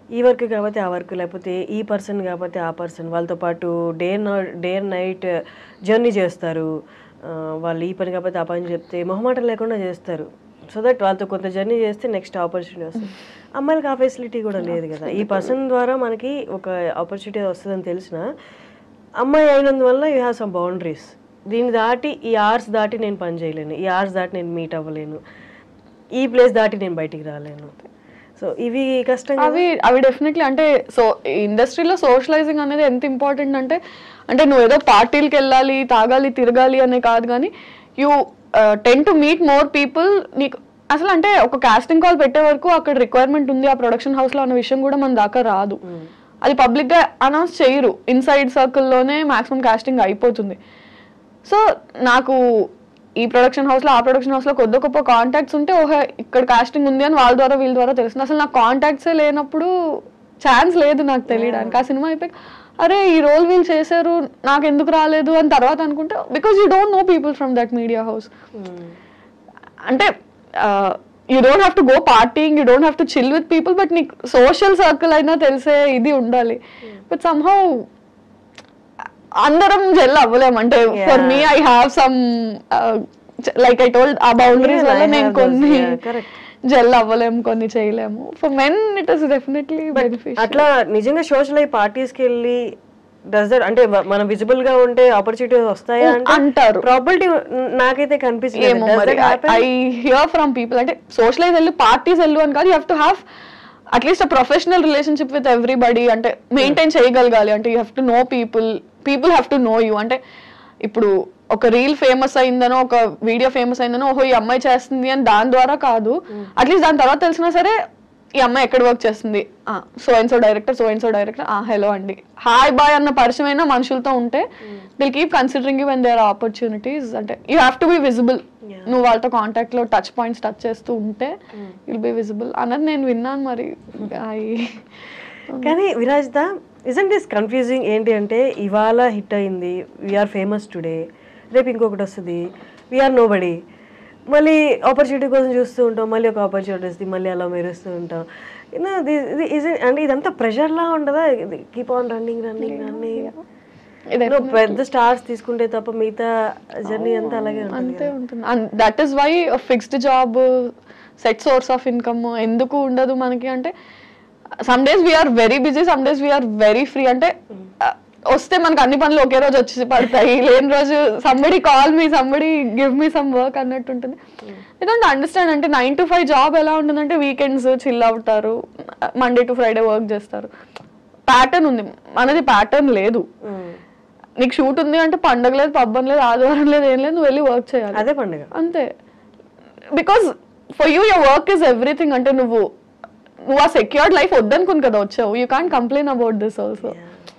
ఈ వర్క్ కాకపోతే ఆ వర్క్ లేకపోతే ఈ పర్సన్ కాకపోతే ఆ పర్సన్ వాళ్ళతో పాటు డే డే నైట్ జర్నీ చేస్తారు ఆ, వాళ్ళు ఈ పని కాకపోతే ఆ పని చెప్తే మొహమాటం లేకుండా చేస్తారు సో దట్ వాళ్ళతో కొంత జర్నీ చేస్తే నెక్స్ట్ ఆపర్చునిటీ వస్తుంది అమ్మాయిలకి ఆ ఫెసిలిటీ కూడా లేదు కదా ఈ పర్సన్ ద్వారా మనకి ఒక ఆపర్చునిటీ వస్తుందని తెలిసిన అమ్మాయి అయినందువల్ల యూ హ్యావ్ సమ్ బౌండరీస్ దీన్ని దాటి ఈ ఆర్స్ దాటి నేను పని చేయలేను ఈ ఆర్స్ దాటి నేను మీట్ అవ్వలేను ఈ ప్లేస్ దాటి నేను బయటికి రాలేను సో ఇవి కష్టం కదా. అవి అవి డెఫినెట్లీ అంటే సో ఇండస్ట్రీలో సోషలైజింగ్ అనేది ఎంత ఇంపార్టెంట్ అంటే అంటే నువ్వు ఏదో పార్టీలకు వెళ్ళాలి తాగాలి తిరగాలి అనే కాదు కానీ you tend to meet more people నీకు అసలు అంటే ఒక కాస్టింగ్ కాల్ పెట్టే వరకు అక్కడ రిక్వైర్మెంట్ ఉంది ఆ ప్రొడక్షన్ హౌస్ లో అన్న విషయం కూడా మన దాకా రాదు అది పబ్లిక్ గా అనౌన్స్ చేయరు ఇన్సైడ్ సర్కిల్లోనే మాక్సిమం కాస్టింగ్ అయిపోతుంది సో నాకు ఈ ప్రొడక్షన్ హౌస్ లో ఆ ప్రొడక్షన్ హౌస్ లో కొద్ది గొప్ప కాంటాక్ట్స్ ఉంటే ఓహో ఇక్కడ కాస్టింగ్ ఉంది అని వాళ్ళ ద్వారా వీళ్ళ ద్వారా తెలుస్తుంది అసలు నాకు కాంటాక్ట్సే లేనప్పుడు ఛాన్స్ లేదు నాకు తెలియడానికి ఆ సినిమా అయిపోయి అరే ఈ రోల్ వీళ్ళు చేశారు నాకు ఎందుకు రాలేదు అని తర్వాత అనుకుంటే because you don't know people from that media house అంటే you don't have to go partying you don't have to chill with people but నీకు సోషల్ సర్కిల్ అయినా తెలిసే ఇది ఉండాలి బట్ సమ్హౌ అందరం జెల్ అవ్వలేము అంటే for me I have some like I told ఆ బౌండరీస్ Even I వల్ల నేను have those, కొన్ని yeah, correct. జెల్ అవ్వలేము కొన్ని చేయలేము for men it is definitely beneficial అట్లా నిజంగా సోషల్ అయ్యి పార్టీస్కి వెళ్ళి డస్ దట్ అంటే మ- మనం విజిబుల్ గా ఉంటే ఆపర్చునిటీస్ వస్తాయా అంటే అంటారు. ప్రాబిలిటీ నాకైతే కనిపించలేదు ఏమో Does మరి that happen? I hear from people అంటే సోషలైజ్ వెళ్ళు పార్టీస్ వెళ్ళు అని కాదు you have to have at least a professional relationship with everybody అంటే మెయింటైన్ చేయగలగాలి అంటే you have to know people people have to know you అంటే ఇప్పుడు ఒక రీల్ ఫేమస్ అయిందనో ఒక వీడియో ఫేమస్ అయిందనో ఓహో ఈ అమ్మాయి చేస్తుంది అని దాని ద్వారా కాదు అట్లీస్ట్ దాని తర్వాత తెలిసినా సరే ఈ అమ్మాయి ఎక్కడ వర్క్ చేస్తుంది so and so director so and so director hello అండి హాయ్ బాయ్ అన్న పరిచయమైన మనుషులతో ఉంటే they'll keep considering you when there opportunities అంటే you have to be visible నువ్వు వాళ్ళతో కాంటాక్ట్ లో టచ్ పాయింట్స్ టచ్ చేస్తూ ఉంటే విల్ బి విజిబుల్ అన్నది నేను విన్నాను మరి ఐ కానీ విరాజ్ దా ఇజంట్ దిస్ కన్ఫ్యూజింగ్ ఏంటి అంటే ఇవాళ హిట్ అయింది వీఆర్ ఫేమస్ టుడే రేపు ఇంకొకటి వస్తుంది వీఆర్ నో బడీ మళ్ళీ ఆపర్చునిటీ కోసం చూస్తూ ఉంటాం మళ్ళీ ఒక ఆపర్చునిటీ వస్తుంది మళ్ళీ అలా మెరుస్తూ ఉంటాం యూనో అంటే ఇదంతా ప్రెషర్లా ఉండదా keep on running running running పెద్ద స్టార్స్ తీసుకుంటే తప్ప మిగతా జర్నీ అంతా అలాగే ఉంటుంది అంతే ఉంటుంది that is why fixed job set source of income ఎందుకు ఉండదు మనకి అంటే some days we're very busy some days we're very free అంటే uh, వస్తే మనకి అన్ని పనులు ఒకే రోజు వచ్చి పడతాయి లేని రోజు somebody call me somebody give me some work అన్నట్టు ఉంటుంది ఇదంతా అండర్స్టాండ్ అంటే నైన్ టు ఫైవ్ జాబ్ ఎలా ఉంటుందంటే వీకెండ్స్ చిల్ అవుతారు మండే టు ఫ్రైడే వర్క్ చేస్తారు ప్యాటర్న్ ఉంది మనది ప్యాటర్న్ లేదు నీకు షూట్ ఉంది అంటే పండగ లేదు పబ్బం లేదు ఆదివారం లేదు ఏం లేదు నువ్వు వెళ్ళి వర్క్ చేయాలి అదే పండుగ అంతే because for you your work is everything అంటే నువ్వు నువ్వు ఆ సెక్యూర్డ్ లైఫ్ వద్దనుకుని కదా వచ్చావు you can't complain about this also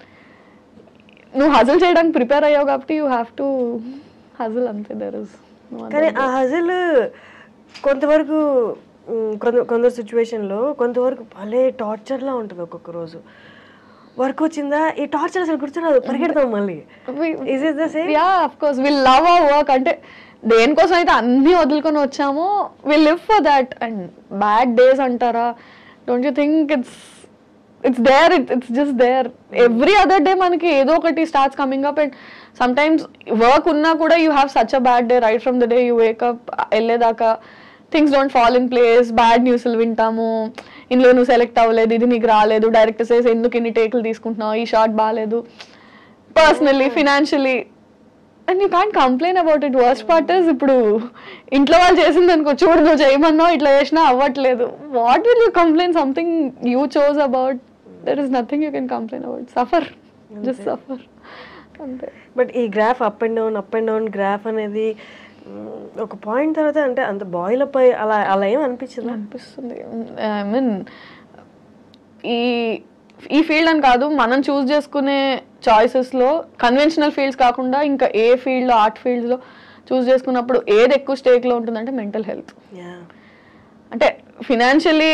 నువ్వు హజల్ చేయడానికి ప్రిపేర్ అయ్యావు కాబట్టి యూ హ్యావ్ టు హజల్ అంతే దర్ ఇస్ కానీ ఆ హజిల్ కొంతవరకు మ్, కొంత కొందరు సిచ్యువేషన్లో కొంతవరకు భలే టార్చర్లా ఉంటుంది ఒక్కొక్క రోజు వర్క్ వచ్చిందా ఈ టార్చర్ అసలు గుర్తురాదు పరిగెడతాం మళ్ళీ is is the same yeah of course will love our work అంటే దేనికోసం అయితే అన్ని వదులుకొని వచ్చామో will live for that and bad days అంటారా don't you think it's it's there it's just there every other day మనకి ఏదో ఒకటి starts coming up and sometimes work ఉన్నా కూడా you have such a bad day right from the day you wake up వెళ్ళేదాకా things don't fall in place bad న్యూస్లు వింటాము ఇందులో నువ్వు సెలెక్ట్ అవ్వలేదు ఇది నీకు రాలేదు డైరెక్టర్ సేస్ ఎందుకు ఇన్ని టేకులు తీసుకుంటున్నావు ఈ షాట్ బాగాలేదు personally financially and you can't complain about it worst part is ఇప్పుడు ఇంట్లో వాళ్ళు చేసింది అనుకో చూడు నువ్వు చేయమన్నావు ఇట్లా చేసినా అవ్వట్లేదు what will you complain something you chose about there is nothing you can complain about suffer just suffer అంతే బట్ ఈ graph up and down up and down graph అనేది మ్, ఒక పాయింట్ తర్వాత అంటే అంత బాయిల్ అప్ అయ్యి అలా అలా ఏం అనిపించింది అనిపిస్తుంది ఐ మీన్ ఈ ఈ ఫీల్డ్ అని కాదు మనం చూస్ చేసుకునే చాయిసెస్లో కన్వెన్షనల్ ఫీల్డ్స్ కాకుండా ఇంకా ఏ ఫీల్డ్లో ఆర్ట్ ఫీల్డ్స్లో చూస్ చేసుకున్నప్పుడు ఏది ఎక్కువ స్టేక్లో ఉంటుందంటే మెంటల్ హెల్త్ అంటే ఫినాన్షియలీ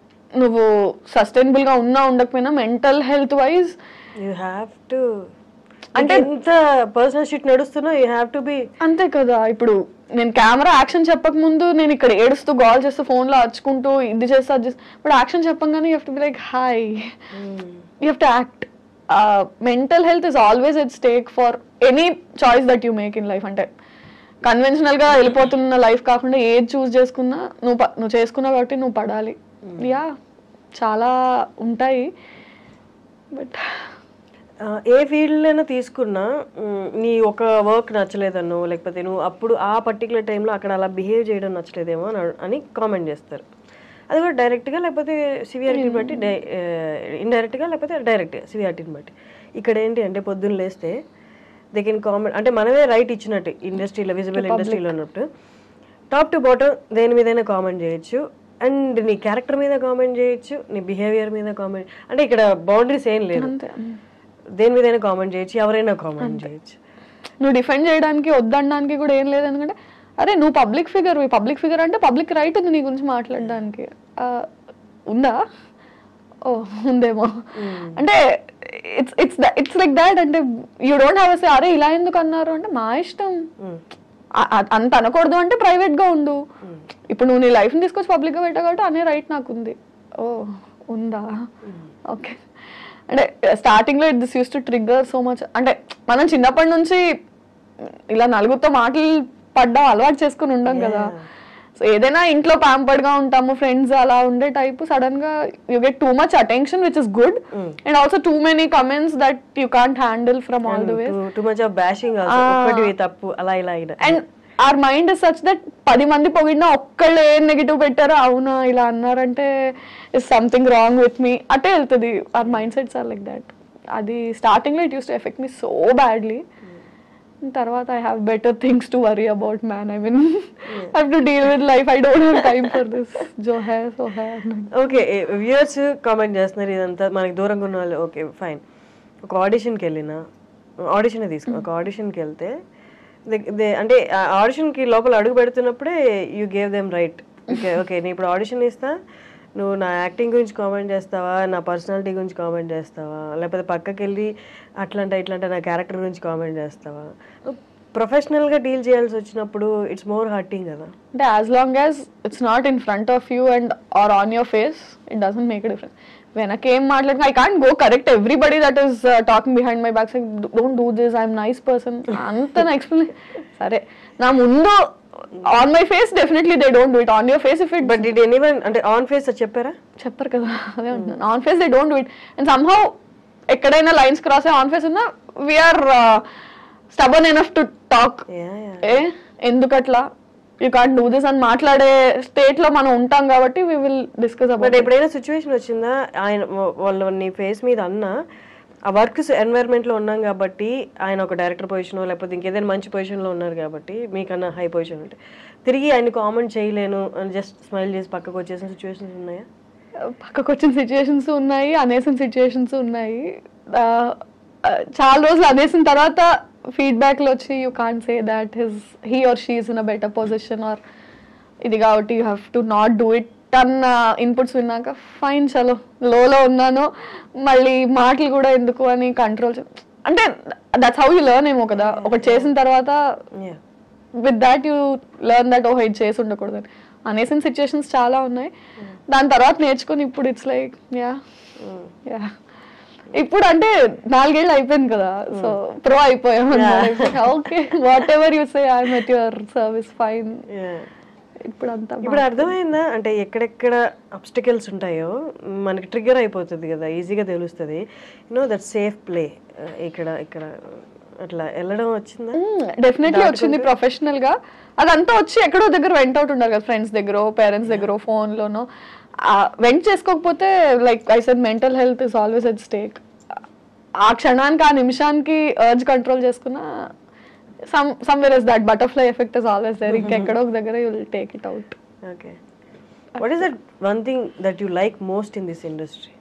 నువ్వు సస్టైనబుల్గా ఉన్నా ఉండకపోయినా mental health wise you have to అంటే ఎంత పర్సనల్ షిట్ నడుస్తున్నా యూ హ్యావ్ టు బి అంతే కదా ఇప్పుడు నేను కెమెరా యాక్షన్ చెప్పక ముందు నేను ఇక్కడ ఏడుస్తూ కాల్ చేస్తూ ఫోన్లో అరుచుకుంటూ ఇది చేస్తా అది చేస్తా ఇప్పుడు యాక్షన్ చెప్పంగానే you have to be like hi you have to act mental health is always at stake for any choice that you make in life అంటే కన్వెన్షనల్ గా వెళ్ళిపోతున్న లైఫ్ కాకుండా ఏది చూస్ చేసుకున్నా నువ్వు ప- నువ్వు చేసుకున్నావు కాబట్టి నువ్వు పడాలి యా చాలా ఉంటాయి బట్ ఏ ఫీల్డ్ అయినా తీసుకున్నా మ్, నీ ఒక వర్క్ నచ్చలేదన్నో లేకపోతే నువ్వు అప్పుడు ఆ పర్టికులర్ టైంలో అక్కడ అలా బిహేవ్ చేయడం నచ్చలేదేమో అని అ- అని కామెంట్ చేస్తారు అది కూడా డైరెక్ట్గా లేకపోతే సివియారిటీని బట్టి డై ఇండైరెక్ట్గా లేకపోతే డైరెక్ట్గా సివియారిటీని బట్టి ఇక్కడ ఏంటి అంటే పొద్దున్న లేస్తే దే కెన్ కామెంట్ అంటే మనమే రైట్ ఇచ్చినట్టు ఇండస్ట్రీలో విజిబుల్ ఇండస్ట్రీలో ఉన్నట్టు టాప్ టు బాటమ్ దేని మీదైనా కామెంట్ చేయొచ్చు అండ్ నీ క్యారెక్టర్ మీద కామెంట్ చేయొచ్చు నీ బిహేవియర్ మీద కామెంట్ అంటే ఇక్కడ బౌండరీస్ ఏం లేదు అంతే దేని మీదైనా కామెంట్ చేయొచ్చు ఎవరైనా కామెంట్ చేయొచ్చు నువ్వు డిఫెండ్ చేయడానికి వద్దనడానికి కూడా ఏం లేదు ఎందుకంటే అరే నువ్వు పబ్లిక్ ఫిగర్ పబ్లిక్ ఫిగర్ అంటే పబ్లిక్ రైట్ ఉంది నీ గురించి మాట్లాడడానికి ఆ, ఉందా ఓ ఉందేమో అంటే it's it's it's like that అంటే యూ డోంట్ హ్యావ్ సే అరే ఇలా ఎందుకు అన్నారు అంటే మా ఇష్టం ఆ- ఆ- అంత అనకూడదు అంటే ప్రైవేట్ గా ఉండు ఇప్పుడు నువ్వు నీ లైఫ్ ని తీసుకొచ్చి పబ్లిక్ గా పెట్టా కాబట్టి అనే రైట్ నాకు ఉంది ఓ ఉందా ఓకే అంటే స్టార్టింగ్ లో this uses to trigger so much అంటే మనం చిన్నప్పటి నుంచి ఇలా నలుగురితో మాటలు పడ్డం అలవాటు చేసుకుని ఉండం కదా సో ఏదైనా ఇంట్లో ప్యాంపర్డ్ గా ఉంటాము ఫ్రెండ్స్ అలా ఉండే టైప్ సడన్ గా you get too much attention which is good and also too many comments that you can't handle from all the way too much of bashing ఒక్కటి తప్పు అలా ఇలా ఇలా and our mind is such that పది మంది పొగిడినా ఒక్కళ్ళు ఏం నెగిటివ్ పెట్టారో అవునా ఇలా అన్నారంటే is something wrong with me అటే వెళ్తుంది our mind sets are like that అది స్టార్టింగ్ లో it uses to effect me so badly తర్వాత I have better things to worry about man I mean have to deal with life I don't have time for this జో hey so hey okay viewers comment చేస్తున్నారు ఇదంతా మనకి దూరంగా ఉన్న వాళ్ళు ఓకే ఫైన్ ఒక ఆడిషన్కి వెళ్ళిన ఆడిషన్ తీసుకో ఒక ఆడిషన్కి వెళ్తే దే- దే- అంటే ఆ ఆడిషన్కి లోపల అడుగు పెడుతున్నప్పుడే you gave them right okay okay నేను ఇప్పుడు ఆడిషన్ ఇస్తా నువ్వు నా యాక్టింగ్ గురించి కామెంట్ చేస్తావా నా పర్సనాలిటీ గురించి కామెంట్ చేస్తావా లేకపోతే పక్కకి వెళ్ళి అట్లంటే ఇట్లంటే నా క్యారెక్టర్ గురించి కామెంట్ చేస్తావా ప్రొఫెషనల్గా డీల్ చేయాల్సి వచ్చినప్పుడు ఇట్స్ మోర్ హర్టింగ్ కదా అంటే as long as it's not in front of you and or on your face it doesn't make difference వెనక ఏం మాట్లాడుకు I can't go correct everybody that is talking behind my back don't do this I'm nice person అంత నా ఎక్స్ప్లెయిన్ సరే నా ముందు on my face definitely they don't do it on your face if it but did anyone అంటే ఆన్ ఫేస్ చెప్పారా చెప్పరు కదా అదే ఉంటున్నాను on face they don't do it and somehow ఎక్కడైనా లైన్స్ క్రాస్ అయ్యి ఆన్ ఫేస్ ఉన్నా we're stubborn enough to talk yeah yeah ఏ ఎందుకు అట్లా యూ కాంట్ డూ దిస్ అని మాట్లాడే స్టేట్ లో మనం ఉంటాం కాబట్టి we will discuss but about ఎప్పుడైనా సిచ్యువేషన్ వచ్చిందా ఆయన వా- వాళ్ళు నీ ఫేస్ మీద అన్నా ఆ వర్క్ ఎన్వైర్న్మెంట్ లో ఉన్నాం కాబట్టి ఆయన ఒక డైరెక్టర్ పొజిషన్ లేకపోతే ఇంకేదైనా మంచి పొజిషన్ లో ఉన్నారు కాబట్టి మీకన్నా హై పొజిషన్ ఉంటే తిరిగి ఆయన కామెంట్ చేయలేను అని జస్ట్ స్మైల్ చేసి పక్కకు వచ్చేసిన సిచ్యువేషన్స్ ఉన్నాయా పక్కకు వచ్చిన సిచ్యుయేషన్స్ ఉన్నాయి అనేసిన సిచ్యుయేషన్స్ ఉన్నాయి ఆ, ఆ, చాలా రోజులు అనేసిన తర్వాత ఫీడ్బ్యాక్ లో వచ్చి you can't say that his he or she's in a better position or ఇది కాబట్టి you have to not do it అన్న ఇన్పుట్స్ విన్నాక ఫైన్ చలో లోలో ఉన్నాను మళ్ళీ మాటలు కూడా ఎందుకు అని కంట్రోల్ అంటే దట్స్ హౌ యూ లెర్న్ ఏమో కదా ఒకటి చేసిన తర్వాత yeah with that you learn that ఓహో ఇది చేసి ఉండకూడదని అనేసిన సిచ్యుయేషన్స్ చాలా ఉన్నాయి దాని తర్వాత నేర్చుకుని ఇప్పుడు ఇట్స్ లైక్ యా యా ఇప్పుడు అంటే నాలుగేళ్ళు అయిపోయింది కదా సో ప్రో అయిపోయాం okay whatever you say I'm at your service fine yeah ఇప్పుడు అంతా ఇప్పుడు అర్థమైందా అంటే ఎక్కడెక్కడ అబ్స్టికల్స్ ఉంటాయో మనకి ట్రిగ్గర్ అయిపోతుంది కదా ఈజీగా తెలుస్తుంది యూనో దట్ సేఫ్ ప్లే ఇక్కడ ఇక్కడ అట్లా వెళ్ళడం వచ్చిందా డెఫినెట్లీ వచ్చింది ప్రొఫెషనల్ గా అదంతా వచ్చి ఎక్కడో దగ్గర వెంట అవుట్ ఉన్నారు కదా ఫ్రెండ్స్ దగ్గర పేరెంట్స్ దగ్గర ఫోన్ లోనో వెంట్ చేసుకోకపోతే like I said mental health is always at stake ఆ క్షణానికి ఆ నిమిషానికి అర్జ్ కంట్రోల్ చేసుకున్న some somewhere is that butterfly effect is always there ఇంకెక్కడో ఒక దగ్గర you will take it out okay what is that one thing that you like most in this industry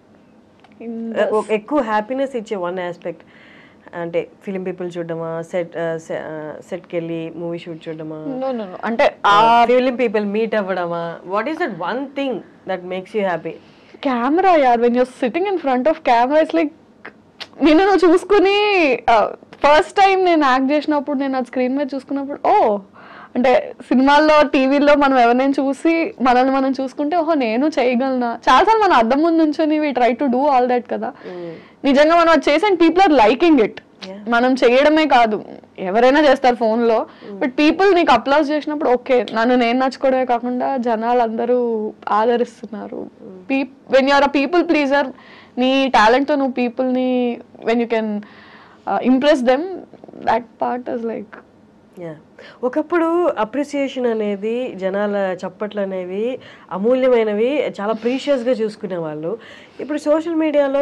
ఎక్కువ హ్యాపీనెస్ ఇచ్చే వన్ ఆస్పెక్ట్ అంటే ఫిలిం పీపుల్ చూడడమా సెట్ సెట్కి వెళ్ళి మూవీ షూట్ చూడడమా నో నో అంటే ఆ ఫిలిం పీపుల్ మీట్ అవ్వడమా what is that one thing that makes you happy camera యార్ when you're sitting in front of camera it's like నిన్ను నువ్వు చూసుకుని ఫస్ట్ టైం నేను యాక్ట్ చేసినప్పుడు నేను అది స్క్రీన్ మీద చూసుకున్నప్పుడు ఓ అంటే సినిమాల్లో టీవీలో మనం ఎవరినైనా చూసి మనల్ని మనం చూసుకుంటే ఓహో నేను చేయగలనా చాలాసార్లు మనం అద్దం ముందు నుంచొని we try to do all that కదా నిజంగా మనం అది చేసి and people are liking it మనం చేయడమే కాదు ఎవరైనా చేస్తారు phone లో బట్ పీపుల్ నీకు అప్లాస్ చేసినప్పుడు ఓకే నన్ను నేను నచ్చుకోవడమే కాకుండా జనాలు అందరూ ఆదరిస్తున్నారు when you're a people pleaser నీ టాలెంట్తో నువ్వు పీపుల్ని when you can impress them that part is like yeah ఒకప్పుడు అప్రిసియేషన్ అనేది జనాల చప్పట్లు అనేవి అమూల్యమైనవి చాలా ప్రీషియస్గా చూసుకునే వాళ్ళు ఇప్పుడు సోషల్ మీడియాలో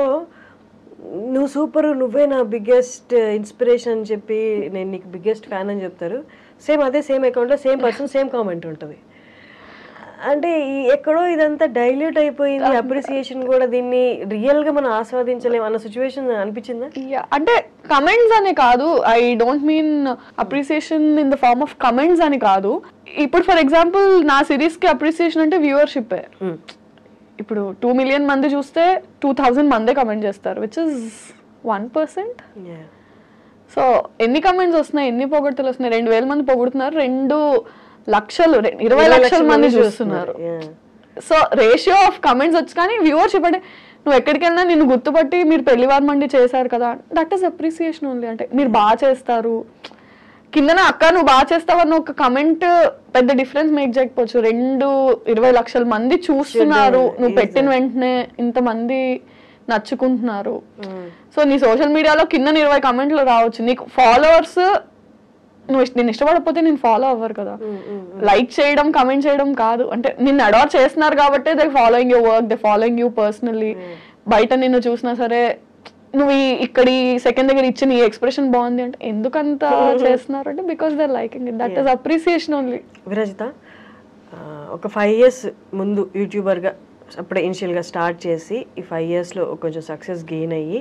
నువ్వు సూపర్ నువ్వే నా బిగ్గెస్ట్ ఇన్స్పిరేషన్ అని చెప్పి నేను నీకు బిగ్గెస్ట్ ఫ్యాన్ అని చెప్తారు సేమ్ అదే సేమ్ అకౌంట్లో సేమ్ పర్సన్ సేమ్ కామెంట్ ఉంటుంది అంటే ఈ ఎక్కడో ఇదంతా డైల్యూట్ అయిపోయింది అప్రిసియేషన్ కూడా దీన్ని రియల్గా మనం ఆస్వాదించలేము అన్న సిచ్యువేషన్ అనిపించిందా Yeah, అంటే కమెంట్స్ అని కాదు I don't mean appreciation in the form of comments అని కాదు ఇప్పుడు ఫర్ ఎగ్జాంపుల్ నా సిరీస్ కి అప్రిసియేషన్ అంటే వ్యూవర్షిప్ ఇప్పుడు టూ మిలియన్ మంది చూస్తే టూ థౌజండ్ మందే కమెంట్ చేస్తారు which is one percent Yeah. So ఎన్ని కమెంట్స్ వస్తున్నాయి ఎన్ని పొగడ్తలు వస్తున్నాయి రెండు వేల మంది పొగుడుతున్నారు రెండు లక్షలు రె- ఇరవై లక్షల మంది చూస్తున్నారు Yeah. So ratio of comments వచ్చి కానీ వ్యూవర్షిప్ అంటే నువ్వు ఎక్కడికి వెళ్ళినా నేను గుర్తుపట్టి మీరు పెళ్లివారు మండి చేశారు కదా దట్ ఈస్ అప్రిసియేషన్ ఓన్లీ అంటే మీరు బాగా చేస్తారు కిందన అక్క నువ్వు బాగా చేస్తావన్న ఒక కమెంట్ పెద్ద డిఫరెన్స్ మేక్ చేయకపోవచ్చు రెండు ఇరవై లక్షల మంది చూస్తున్నారు నువ్వు పెట్టిన వెంటనే ఇంతమంది నచ్చుకుంటున్నారు సో నీ సోషల్ మీడియాలో కింద ఇరవై కమెంట్లు రావచ్చు నీకు ఫాలోవర్స్ నువ్వు ఇష్ట- నేను ఇష్టపడకపోతే నేను ఫాలో అవ్వరు కదా లైక్ చేయడం కమెంట్ చేయడం కాదు అంటే నిన్ను అడార్ చేస్తున్నారు కాబట్టి they following you work they following you personally బయట నిన్ను చూసినా సరే నువ్వు ఈ ఇక్కడ ఈ సెకండ్ దగ్గర ఇచ్చిన ఈ ఎక్స్ప్రెషన్ బాగుంది అంటే ఎందుకంత చేస్తున్నారు అంటే because they liking it that is appreciation only Virajitha ఆ, ఒక ఫైవ్ ఇయర్స్ ముందు యూట్యూబర్గా అప్పుడే ఇనిషియల్గా స్టార్ట్ చేసి ఈ ఫైవ్ ఇయర్స్లో కొంచెం సక్సెస్ గెయిన్ అయ్యి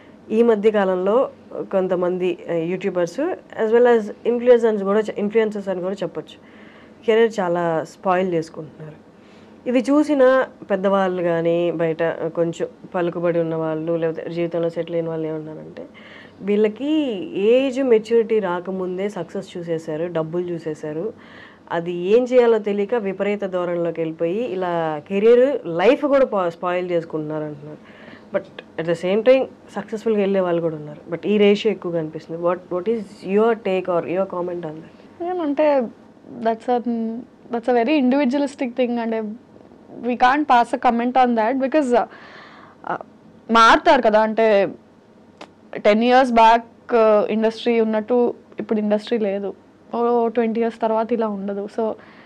ఈ మధ్య కాలంలో కొంతమంది youtubers as well as influencers కూడా ఇన్ఫ్లుయెన్సర్స్ అని కూడా చెప్పొచ్చు కెరీర్ చాలా స్పాయిల్ చేసుకుంటున్నారు ఇది చూసిన పెద్దవాళ్ళు కానీ బయట కొంచెం పలుకుబడి ఉన్న వాళ్ళు లేకపోతే జీవితంలో సెటిల్ అయిన వాళ్ళు ఏమన్నారంటే వీళ్ళకి ఏజ్ మెచ్యూరిటీ రాకముందే సక్సెస్ చూసేశారు డబ్బులు చూసేశారు అది ఏం చేయాలో తెలియక విపరీత ధోరణిలోకి వెళ్ళిపోయి ఇలా కెరీర్ లైఫ్ కూడా స్పాయిల్ చేసుకుంటున్నారు అంటున్నారు but at the same time సక్సెస్ఫుల్గా వెళ్ళే వాళ్ళు కూడా ఉన్నారు బట్ ఈ రేషియో ఎక్కువగా అనిపిస్తుంది what what is your take or your comment on that అంటే that's that's a very individualistic thing అంటే we can't pass a comment on that because మారుతారు కదా అంటే టెన్ ఇయర్స్ బ్యాక్ ఇండస్ట్రీ ఉన్నట్టు ఇప్పుడు ఇండస్ట్రీ లేదు ఓ ట్వంటీ ఇయర్స్ తర్వాత ఇలా ఉండదు సో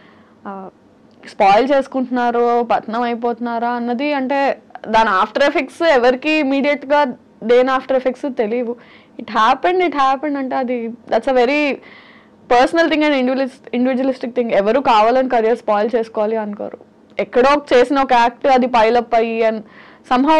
స్పాయిల్ చేసుకుంటున్నారు పతనం అయిపోతున్నారా అన్నది అంటే దాని ఆఫ్టర్ ఎఫెక్ట్స్ ఎవరికి ఇమీడియట్గా దేని ఆఫ్టర్ ఎఫెక్ట్స్ తెలియవు ఇట్ హ్యాపెండ్ ఇట్ హ్యాపెండ్ అంటే అది that's a very personal thing and individualis individualistic thing ఎవరు కావాలని కెరియర్ స్పాయిల్ చేసుకోవాలి అనుకోరు ఎక్కడో చేసిన ఒక యాక్ట్ అది పైలప్ అయ్యి అండ్ సంహౌ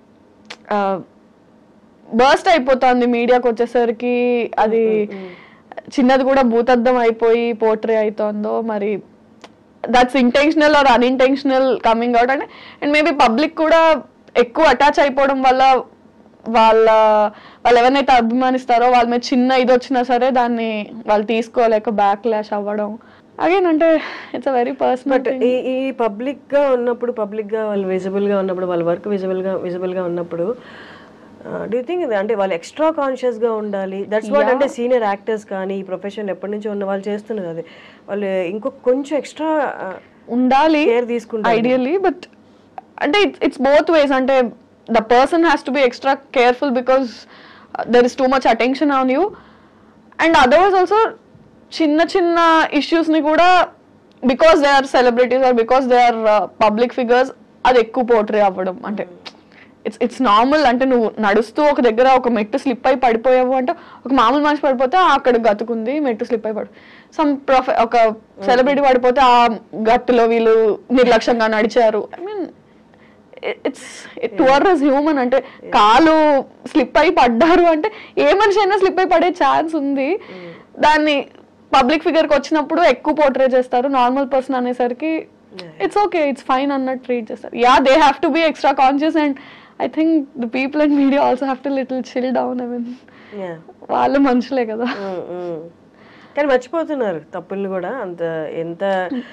బర్స్ట్ అయిపోతుంది మీడియాకి వచ్చేసరికి అది చిన్నది కూడా భూతద్దం అయిపోయి పోర్ట్రే అవుతుందో మరి that's intentional or unintentional coming out అంటే అండ్ మేబీ పబ్లిక్ కూడా ఎక్కువ అటాచ్ అయిపోవడం వల్ల వాళ్ళ వాళ్ళు ఎవరినైతే అభిమానిస్తారో వాళ్ళ మీద చిన్న ఇది వచ్చినా సరే దాన్ని వాళ్ళు తీసుకోలేక బ్యాక్ లాష్ అవ్వడం అగైన్ అంటే it's a very personal but ఈ ఈ పబ్లిక్ గా ఉన్నప్పుడు పబ్లిక్ గా వాళ్ళు విజిబుల్ గా ఉన్నప్పుడు వాళ్ళ వర్క్ విజిబుల్ గా విజిబుల్ గా ఉన్నప్పుడు డూ థింక్ అంటే వాళ్ళు ఎక్స్ట్రా కాన్షియస్ గా ఉండాలి దట్స్ వాట్ అంటే సీనియర్ యాక్టర్స్ కానీ ఈ ప్రొఫెషన్ ఎప్పటి నుంచో ఉన్న వాళ్ళు చేస్తున్నారు అది వాళ్ళు ఇంకొక కొంచెం ఎక్స్ట్రా ఉండాలి కేర్ తీసుకుంటారు ఐడియల్లీ బట్ అంటే ఇట్స్ ఇట్స్ బోత్ వేస్ అంటే the person has to be extra careful because there is too much attention on you and otherwise also చిన్న చిన్న issues ని కూడా because they are celebrities or because they are public figures అది ఎక్కువ పోర్ట్రే అవ్వడం అంటే ఇట్స్ ఇట్స్ నార్మల్ అంటే నువ్వు నడుస్తూ ఒక దగ్గర ఒక మెట్టు స్లిప్ అయి పడిపోయావు అంటే ఒక మామూలు మనిషి పడిపోతే ఆ అక్కడ గతుకుంది మెట్టు స్లిప్ అయి పడి సమ్ ప్రొఫె ఒక సెలబ్రిటీ పడిపోతే ఆ గట్టులో వీళ్ళు నిర్లక్ష్యంగా నడిచారు I mean it's to err is human అంటే కాలు స్లిప్ అయి పడ్డారు అంటే ఏ మనిషి అయినా స్లిప్ అయి పడే ఛాన్స్ ఉంది దాన్ని పబ్లిక్ ఫిగర్కి వచ్చినప్పుడు ఎక్కువ పోర్ట్రే చేస్తారు నార్మల్ పర్సన్ అనేసరికి ఇట్స్ ఓకే ఇట్స్ ఫైన్ అన్నట్టు ట్రీట్ చేస్తారు yeah they have to be extra conscious and I think the people and media also have to little chill down I mean Yeah. వాళ్ళు మనుషులే కదా ఉమ్, ఉమ్. కానీ మర్చిపోతున్నారు తప్పుల్ని కూడా అంత ఎంత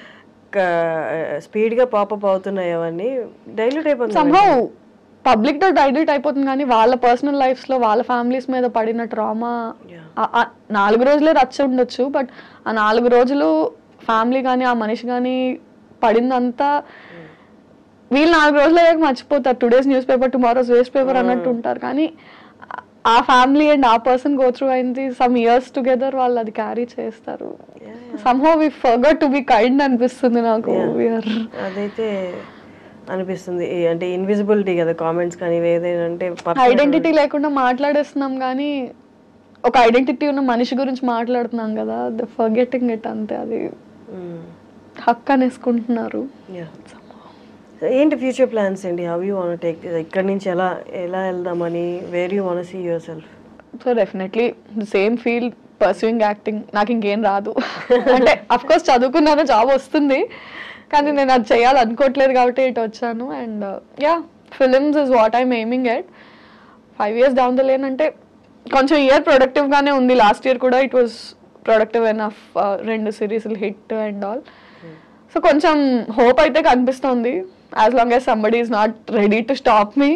స్పీడ్గా పాపప్ అవుతున్నాయి అవన్నీ డైల్యూట్ అయిపోతుంది సంహౌ పబ్లిక్ తో డైల్యూట్ అయిపోతుంది కానీ వాళ్ళ పర్సనల్ లైఫ్స్ లో వాళ్ళ ఫ్యామిలీస్ మీద పడిన ట్రామా నాలుగు రోజులే రచ్చ ఉండొచ్చు బట్ ఆ నాలుగు రోజులు ఫ్యామిలీ కానీ ఆ మనిషి కానీ పడిందంతా వీళ్ళు నాలుగు రోజులు అయ్యాక మర్చిపోతారు today's news paper tomorrow's waste paper అన్నట్టు ఉంటారు కానీ ఆ ఫ్యామిలీ అండ్ ఆ పర్సన్ గో త్రూ అయింది సమ్ ఇయర్స్ టుగెదర్ వాళ్ళు అది క్యారీ చేస్తారు somehow we forgot to be kind అనిపిస్తుంది నాకు వీఆర్ అదైతే అనిపిస్తుంది ఈ అంటే ఇన్విజిబిలిటీ కదా కామెంట్స్ కానీ ఏదైనా అంటే ఐడెంటిటీ లేకుండా మాట్లాడేస్తున్నాం కానీ ఒక ఐడెంటిటీ ఉన్న మనిషి గురించి మాట్లాడుతున్నాం కదా ద ఫర్గెటింగ్ ఇట్ అంతే అది హక్ అనేసుకుంటున్నారు Yeah. So, ఏంటి ఫ్యూచర్ ప్లాన్స్ ఏంటి హౌ యూ వాన్ టేక్ ఇక్కడ నుంచి ఎలా ఎలా వెళ్దామని where you wanna see yourself so definitely same field pursuing acting నాకు ఇంకేం రాదు అంటే అఫ్ కోర్స్ చదువుకున్నాను జాబ్ వస్తుంది కానీ నేను అది చేయాలనుకోవట్లేదు కాబట్టి ఇటు వచ్చాను and yeah films is what I'm aiming at five years down the lane అంటే కొంచెం ఇయర్ ప్రొడక్టివ్గానే ఉంది లాస్ట్ ఇయర్ కూడా ఇట్ వాస్ ప్రొడక్టివ్ ఎనఫ్ రెండు సిరీస్లు హిట్ అండ్ ఆల్ సో కొంచెం హోప్ అయితే కనిపిస్తుంది as long as somebody is not ready to stop me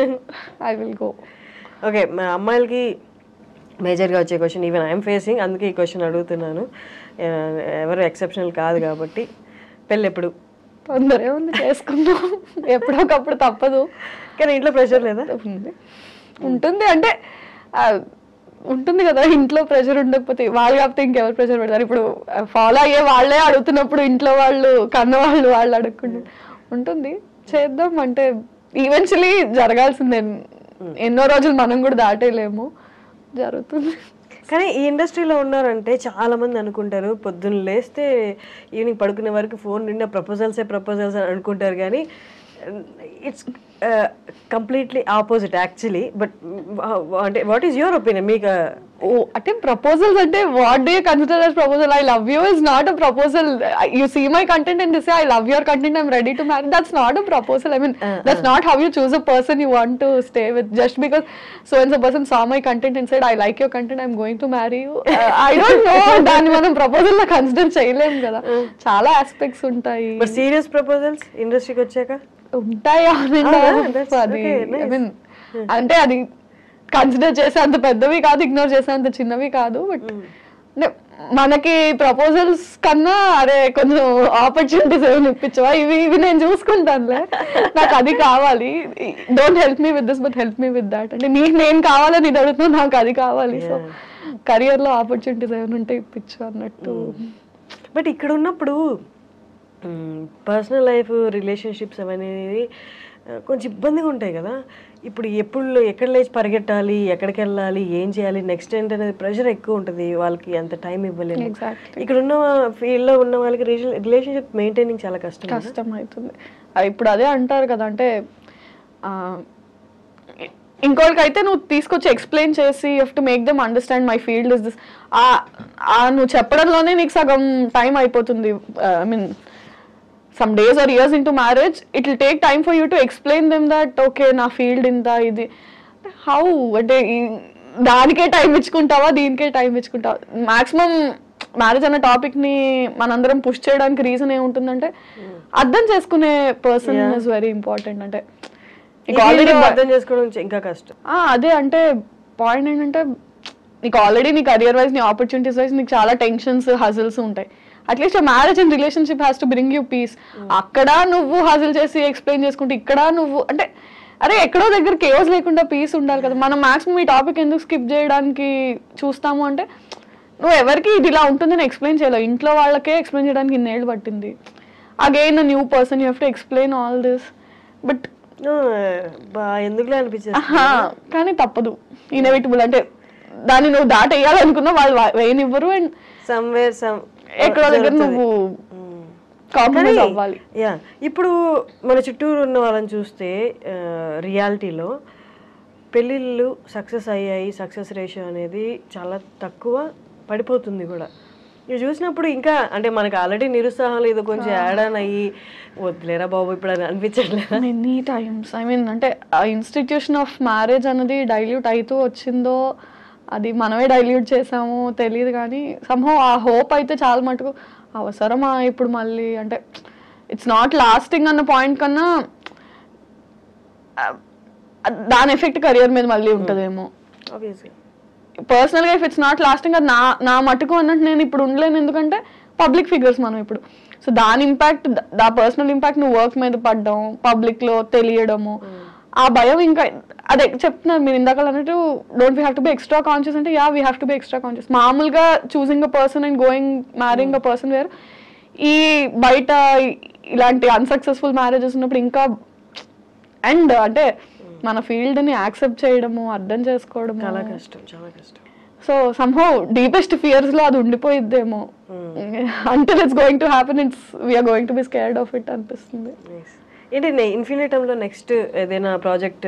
I will go okay మా అమ్మాయిలకి మేజర్గా వచ్చే క్వశ్చన్ ఈవెన్ ఐఎమ్ ఫేసింగ్ అందుకే ఈ క్వశ్చన్ అడుగుతున్నాను ఆ, ఎవరు ఎక్సెప్షనల్ కాదు కాబట్టి పెళ్ళి ఎప్పుడు తొందరే ఉంది చేసుకుందాం ఎప్పుడొకప్పుడు తప్పదు కానీ ఇంట్లో ప్రెషర్ లేదా ఉంది ఉంటుంది అంటే ఆ, ఉంటుంది కదా ఇంట్లో ప్రెషర్ ఉండకపోతే వాళ్ళు కాకపోతే ఇంకెవరు ప్రెషర్ పెడతారు ఇప్పుడు ఫాలో అయ్యే వాళ్ళే అడుగుతున్నప్పుడు ఇంట్లో వాళ్ళు కన్న వాళ్ళు వాళ్ళు అడగకుండా ఉంటుంది చేద్దాం అంటే ఈవెన్చువలీ జరగాల్సిందే ఎన్నో రోజులు మనం కూడా దాటేయలేము జరుగుతుంది కానీ ఈ ఇండస్ట్రీలో ఉన్నారంటే చాలా మంది అనుకుంటారు పొద్దున్న లేస్తే ఈవినింగ్ పడుకునే వరకు ఫోన్ నిండా ప్రపోజల్సే ప్రపోజల్స్ అని అనుకుంటారు కానీ it's completely opposite actually but అంటే వాట్ ఈస్ యువర్ ఒపీనియన్ మీకు ఓ అంటే ప్రపోజల్స్ అంటే what they consider as proposal I love you is not a proposal you see my content and say I love your content I'm ready to marry that's not a proposal I mean that's not how you choose a person you want to stay with just because so ఇన్స్ a person saw my content and side I like your content I'm going to marry you I don't know దాన్ని మనం ప్రపోజల్ లో కన్సిడర్ చేయలేము కదా చాలా ఆస్పెక్ట్స్ ఉంటాయి బట్ సీరియస్ ప్రపోజల్స్ ఇండస్ట్రీకి వచ్చాక ఉంటాయి అవునా? That's అది okay, I nice. mean, అంటే అది కన్సిడర్ చేసే అంత పెద్దవి కాదు ఇగ్నోర్ చేసే అంత చిన్నవి కాదు బట్ అంటే మనకి ప్రపోజల్స్ కన్నా అరే కొంచెం ఆపర్చునిటీస్ ఏమైనా ఇప్పించవా ఇవి ఇవి నేను చూసుకుంటానులే నాకు అది కావాలి don't help me with this but help me with that అంటే నీకు నేను కావాలని ఇది అడుగుతున్నా నాకు అది కావాలి సో కెరియర్ లో ఆపర్చునిటీస్ ఏమైనా ఉంటే ఇప్పించు అన్నట్టు బట్ ఇక్కడ ఉన్నప్పుడు పర్సనల్ లైఫ్ రిలేషన్షిప్స్ అవనేవి ఆ, కొంచెం ఇబ్బందిగా ఉంటాయి కదా ఇప్పుడు ఎప్పుడు ఎక్కడ లేచి పరిగెట్టాలి ఎక్కడికి వెళ్ళాలి ఏం చేయాలి నెక్స్ట్ ఏంటనేది ప్రెషర్ ఎక్కువ ఉంటుంది వాళ్ళకి అంత టైం ఇవ్వలేము Exactly. ఇక్కడ ఉన్న ఫీల్డ్లో ఉన్న వాళ్ళకి రిలేషన్షిప్ మెయింటైనింగ్ చాలా కష్టం కదా. కష్టం అవుతుంది అది ఇప్పుడు అదే అంటారు కదా అంటే ఆ, ఇంకోటికైతే నువ్వు తీసుకొచ్చి ఎక్స్ప్లెయిన్ చేసి you to make them understand my field is this నువ్వు చెప్పడంలోనే నీకు సగం టైం అయిపోతుంది I mean some days or years into marriage it will take time for you to explain them that okay నా ఫీల్డ్ ఇంత ఇది హౌ అంటే ఈ- దానికే టైం ఇచ్చుకుంటావా దీనికే టైం ఇచ్చుకుంటావా మాక్సిమం మ్యారేజ్ అనే టాపిక్ ని మనందరం పుష్ చేయడానికి రీజన్ ఏముంటుందంటే అర్థం చేసుకునే పర్సన్ ఇస్ వెరీ ఇంపార్టెంట్ అంటే ఈ నీకు ఆల్రెడీ field లో అర్థం చేసుకోవడం ఇంకా కష్టం అదే అంటే పాయింట్ ఏంటంటే నీకు ఆల్రెడీ నీ కెరియర్ వైజ్ నీ ఆపర్చునిటీస్ వైజ్ నీకు చాలా టెన్షన్స్ హజిల్స్ ఉంటాయి at least marriage and relationship has to bring you peace అక్కడ నువ్వు హజిల్ చేసి ఎక్స్ప్లెయిన్ చేసుకుంటే ఇక్కడ నువ్వు అంటే అరే ఎక్కడో దగ్గర కేవస్ లేకుండా పీస్ ఉండాలి కదా మనం మాక్సిమం ఈ టాపిక్ ఎందుకు స్కిప్ చేయడానికి చూస్తాము అంటే నువ్వు ఎవరికి ఇది ఇలా ఉంటుందని ఎక్స్ప్లెయిన్ చేయలేవు ఇంట్లో వాళ్ళకే ఎక్స్ప్లెయిన్ చేయడానికి ఇన్నేళ్ళు పట్టింది again new person you have to explain all this but No, బా ఎందుకులే అనిపించేది ఆహా, కానీ తప్పదు ఇన్ఎవిటబుల్ అంటే దాన్ని నువ్వు దాటేయాలనుకున్నా వాళ్ళు వా- వేయనివ్వరు అండ్ సమ్వేర్ సమ్ ఎక్కడో దగ్గర నువ్వు కాంప్రమైజ్ అవ్వాలి యా ఇప్పుడు మన చుట్టూరు ఉన్న వాళ్ళని చూస్తే రియాలిటీలో పెళ్ళిళ్ళు సక్సెస్ అయ్యాయి సక్సెస్ రేషియో అనేది చాలా తక్కువ పడిపోతుంది కూడా ఇవి చూసినప్పుడు ఇంకా అంటే మనకి ఆల్రెడీ నిరుత్సాహం ఇది కొంచెం యాడ్ ఆన్ అయ్యి వద్దులేరా బాబు ఇప్పుడు అని అనిపించట్లేదా మెనీ టైమ్స్ ఐ మీన్ అంటే ఆ ఇన్స్టిట్యూషన్ ఆఫ్ మ్యారేజ్ అనేది డైల్యూట్ అవుతూ వచ్చిందో అది మనమే డైల్యూట్ చేసాము తెలియదు కానీ సంహో ఆ హోప్ అయితే చాలా మటుకు అవసరమా ఇప్పుడు మళ్ళీ అంటే ఇట్స్ నాట్ లాస్టింగ్ అన్న పాయింట్ కన్నా ఆ, దాని ఎఫెక్ట్ కెరియర్ మీద మళ్ళీ ఉంటుందేమో ఆబ్వియస్గా పర్సనల్ గా ఇఫ్ ఇట్స్ నాట్ లాస్టింగ్ అది నా నా మటుకు అన్నట్టు నేను ఇప్పుడు ఉండలేను ఎందుకంటే పబ్లిక్ ఫిగర్స్ మనం ఇప్పుడు సో దాని ఇంపాక్ట్ దా పర్సనల్ ఇంపాక్ట్ నువ్వు వర్క్ మీద పడ్డం పబ్లిక్ లో తెలియడము ఆ భయం ఇంకా అదే చెప్తున్నారు మీరు ఇందాక అన్నట్టు don't we have to be extra conscious అంటే yeah we have to be extra conscious మామూలుగా choosing a person and going marrying a person where ఈ బయట ఇలాంటి అన్సక్సెస్ఫుల్ మ్యారేజెస్ ఉన్నప్పుడు ఇంకా అండ్ అంటే మన ఫీల్డ్ ని యాక్సెప్ట్ చేయడము అర్థం చేసుకోవడము చాలా కష్టం చాలా కష్టం సో సంహౌ డీపెస్ట్ ఫియర్స్ లో అది ఉండిపోయిద్దేమో until it's going to happen it's we are going to be scared of it అనిపిస్తుంది Nice. ఏంటి ఇన్ఫినిటంలో నెక్స్ట్ ఏదైనా ప్రాజెక్ట్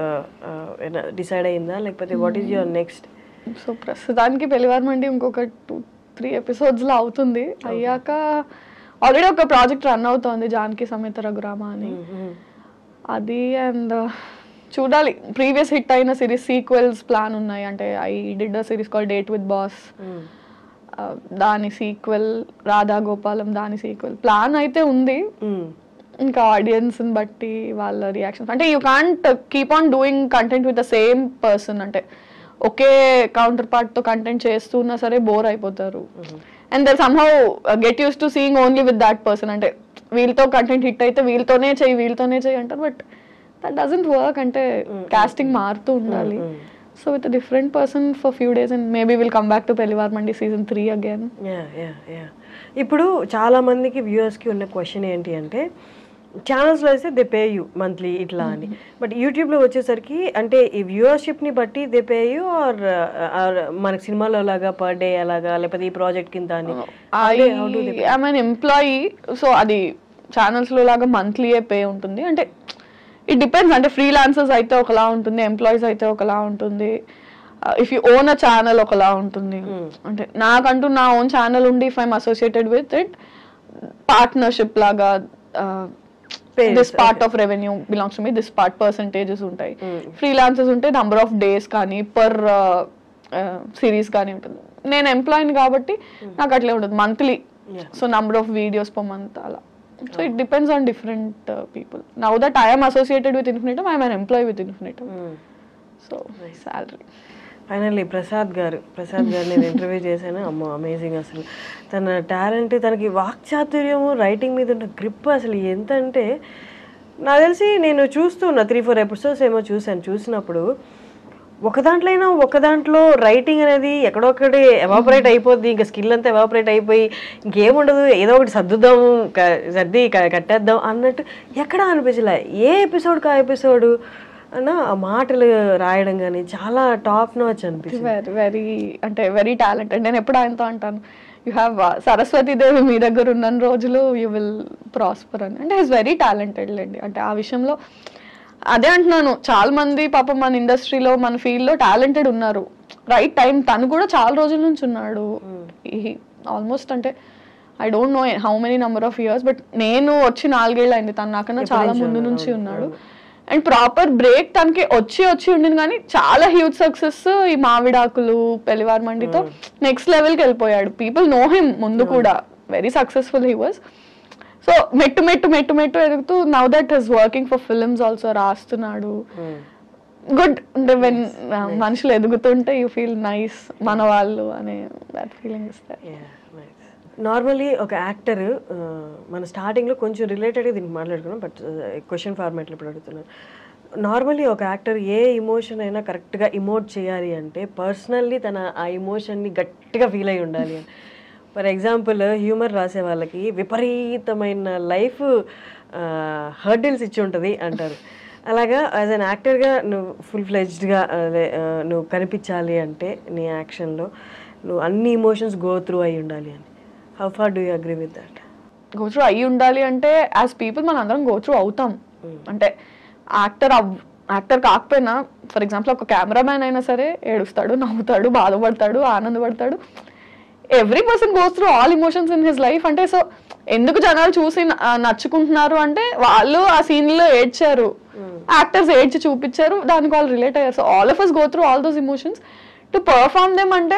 డిసైడ్ అయిందా లేకపోతే what is your next so ప్రస్తుతానికి పెళ్లివారమండి ఇంకొక టూ త్రీ ఎపిసోడ్స్ లో అవుతుంది అయ్యాక ఆల్రెడీ ఒక ప్రాజెక్ట్ రన్ అవుతోంది జానకి సమేత రఘురామ అని అది అండ్ చూడాలి ప్రీవియస్ హిట్ అయిన సిరీస్ సీక్వెల్స్ ప్లాన్ ఉన్నాయి అంటే I did a series called date with boss దాని సీక్వెల్ రాధా గోపాలం దాని సీక్వెల్ ప్లాన్ అయితే ఉంది ఇంకా ఆడియన్స్ బట్టి వాళ్ళ రియాక్షన్స్ అంటే you can't keep on doing content with the same person అంటే ఒకే కౌంటర్ పార్ట్ తో కంటెంట్ చేస్తున్నా సరే బోర్ అయిపోతారు and they somehow get used to seeing only with that person అంటే వీళ్ళతో కంటెంట్ హిట్ అయితే వీళ్ళతోనే చెయ్యి వీళ్ళతోనే చెయ్యి అంటారు బట్ దట్ డజంట్ వర్క్ అంటే కాస్టింగ్ మారుతూ ఉండాలి so with different person for few days and maybe will come back to Pellivaramandi season three again yeah yeah yeah ఇప్పుడు చాలా మందికి వ్యూవర్స్కి ఉన్న క్వశ్చన్ ఏంటి అంటే ఛానల్స్లో అయితే దే పే యూ మంత్లీ ఇట్లా అని బట్ యూట్యూబ్లో వచ్చేసరికి అంటే ఈ వ్యూవర్షిప్ని బట్టి దే పే యూ ఆర్ మనకి సినిమాలో లాగా పర్ డే అలాగా లేకపోతే ఈ ప్రాజెక్ట్ కింద అని ఐ మీన్ ఎంప్లాయీ సో అది ఛానల్స్ లో లాగా మంత్లీ పే ఉంటుంది అంటే ఇట్ డిపెండ్స్ అంటే ఫ్రీలాన్సర్స్ అయితే ఒకలా ఉంటుంది ఎంప్లాయీస్ అయితే ఒకలా ఉంటుంది if you own a channel ఒకలా ఉంటుంది అంటే నాకంటూ నా ఓన్ ఛానల్ ఉండి if I'm associated with it partnership లాగా this part of revenue belongs to me this part percentages ఉంటాయి ఫ్రీలాన్సర్స్ ఉంటే నంబర్ ఆఫ్ డేస్ కానీ పర్ సిరీస్ కానీ ఉంటుంది నేను ఎంప్లాయీని కాబట్టి నాకు అట్లే ఉంటుంది monthly so number of videos per month అలా so it depends on different people now that I'm associated with Infinitum I'm an employee with Infinitum so salary finally Prasad గారు ప్రసాద్ గారు నేను ఇంటర్వ్యూ చేశాను అమ్మో అమేజింగ్ అసలు తన టాలెంట్ తనకి వాక్చాతుర్యము రైటింగ్ మీద ఉన్న గ్రిప్ అసలు ఎంత అంటే నాకు తెలిసి నేను చూస్తున్నా త్రీ ఫోర్ ఎపిసోడ్స్ ఏమో చూశాను చూసినప్పుడు ఒక దాంట్లో అయినా ఒక దాంట్లో రైటింగ్ అనేది ఎక్కడొక్కడి ఎవాపరేట్ అయిపోద్ది ఇంకా స్కిల్ అంతా ఎవాపరేట్ అయిపోయి ఇంకేముండదు ఏదో ఒకటి సర్దుదాము క- సర్ది క- కట్టేద్దాం అన్నట్టు ఎక్కడా అనిపించలే ఏ ఎపిసోడ్కి ఆ ఎపిసోడ్ అన్న ఆ మాటలు రాయడం కానీ చాలా టాప్ నాచ్ అనిపించింది వెరీ వెరీ అంటే వెరీ టాలెంటెడ్ నేను ఎప్పుడు ఆయనతో అంటాను యూ హ్యావ్ సరస్వతి దేవి మీ దగ్గర ఉన్న రోజులు యూ విల్ ప్రాస్పర్ అని అంటే ఈస్ వెరీ టాలెంటెడ్ లేండి అంటే ఆ విషయంలో అదే అంటున్నాను చాలా మంది పాపం మన ఇండస్ట్రీలో మన field లో టాలెంటెడ్ ఉన్నారు రైట్ టైం తను కూడా చాలా రోజుల నుంచి ఉన్నాడు ఆల్మోస్ట్ అంటే I don't know how many number of years but నేను వచ్చి నాలుగేళ్ళు అయింది తను నాకన్నా చాలా ముందు నుంచి ఉన్నాడు అండ్ ప్రాపర్ బ్రేక్ తనకి వచ్చి వచ్చి ఉండింది కానీ చాలా హ్యూజ్ సక్సెస్ ఈ మావిడాకులు పెళ్లివార్ మండితో నెక్స్ట్ లెవెల్కి వెళ్ళిపోయాడు పీపుల్ నో హిమ్ ముందు కూడా very successful he was so మెట్టు మెట్టు మెట్టు మెట్టు ఎదుగుతూ now that is working for films also రాస్తున్నాడు గుడ్ అంటే వెన్ మనుషులు ఎదుగుతుంటే యూ ఫీల్ నైస్ మన వాళ్ళు అనే దట్ ఫీలింగ్ ఇస్తారు నార్మలీ ఒక యాక్టర్ మన స్టార్టింగ్లో కొంచెం రిలేటెడ్గా దీనికి మాట్లాడుకున్నాం బట్ క్వశ్చన్ ఫార్మాట్లో ఇప్పుడు అడుగుతున్నాను నార్మలీ ఒక యాక్టర్ ఏ ఇమోషన్ అయినా కరెక్ట్గా ఇమోట్ చేయాలి అంటే పర్సనల్లీ తన ఆ ఇమోషన్ని గట్టిగా ఫీల్ అయి ఉండాలి అని ఫర్ ఎగ్జాంపుల్ హ్యూమర్ రాసే వాళ్ళకి విపరీతమైన లైఫ్ హర్డిల్స్ ఇచ్చి ఉంటుంది అంటారు అలాగా యాజ్ అన్ యాక్టర్గా నువ్వు ఫుల్ ఫ్లెజ్డ్గా అదే ఆ, నువ్వు కనిపించాలి అంటే నీ యాక్షన్లో నువ్వు అన్ని ఇమోషన్స్ గో త్రూ అయి ఉండాలి అని how far do you agree with that go through అయ్యి ఉండాలి అంటే యాజ్ పీపుల్ మనం అందరం గో త్రూ అవుతాం అంటే యాక్టర్ యాక్టర్ కాకపోయినా ఫర్ ఎగ్జాంపుల్ ఒక కెమెరామ్యాన్ అయినా సరే ఏడుస్తాడు నవ్వుతాడు బాధపడతాడు ఆనందపడతాడు every person goes through all emotions in his life అంటే సో ఎందుకు జనాలు చూసి న- ఆ, నచ్చుకుంటున్నారు అంటే వాళ్ళు ఆ సీన్ లో ఏడ్చారు యాక్టర్స్ ఏడ్చి చూపించారు దానికి వాళ్ళు రిలేట్ అయ్యారు so all of us go through all those emotions to perform them అంటే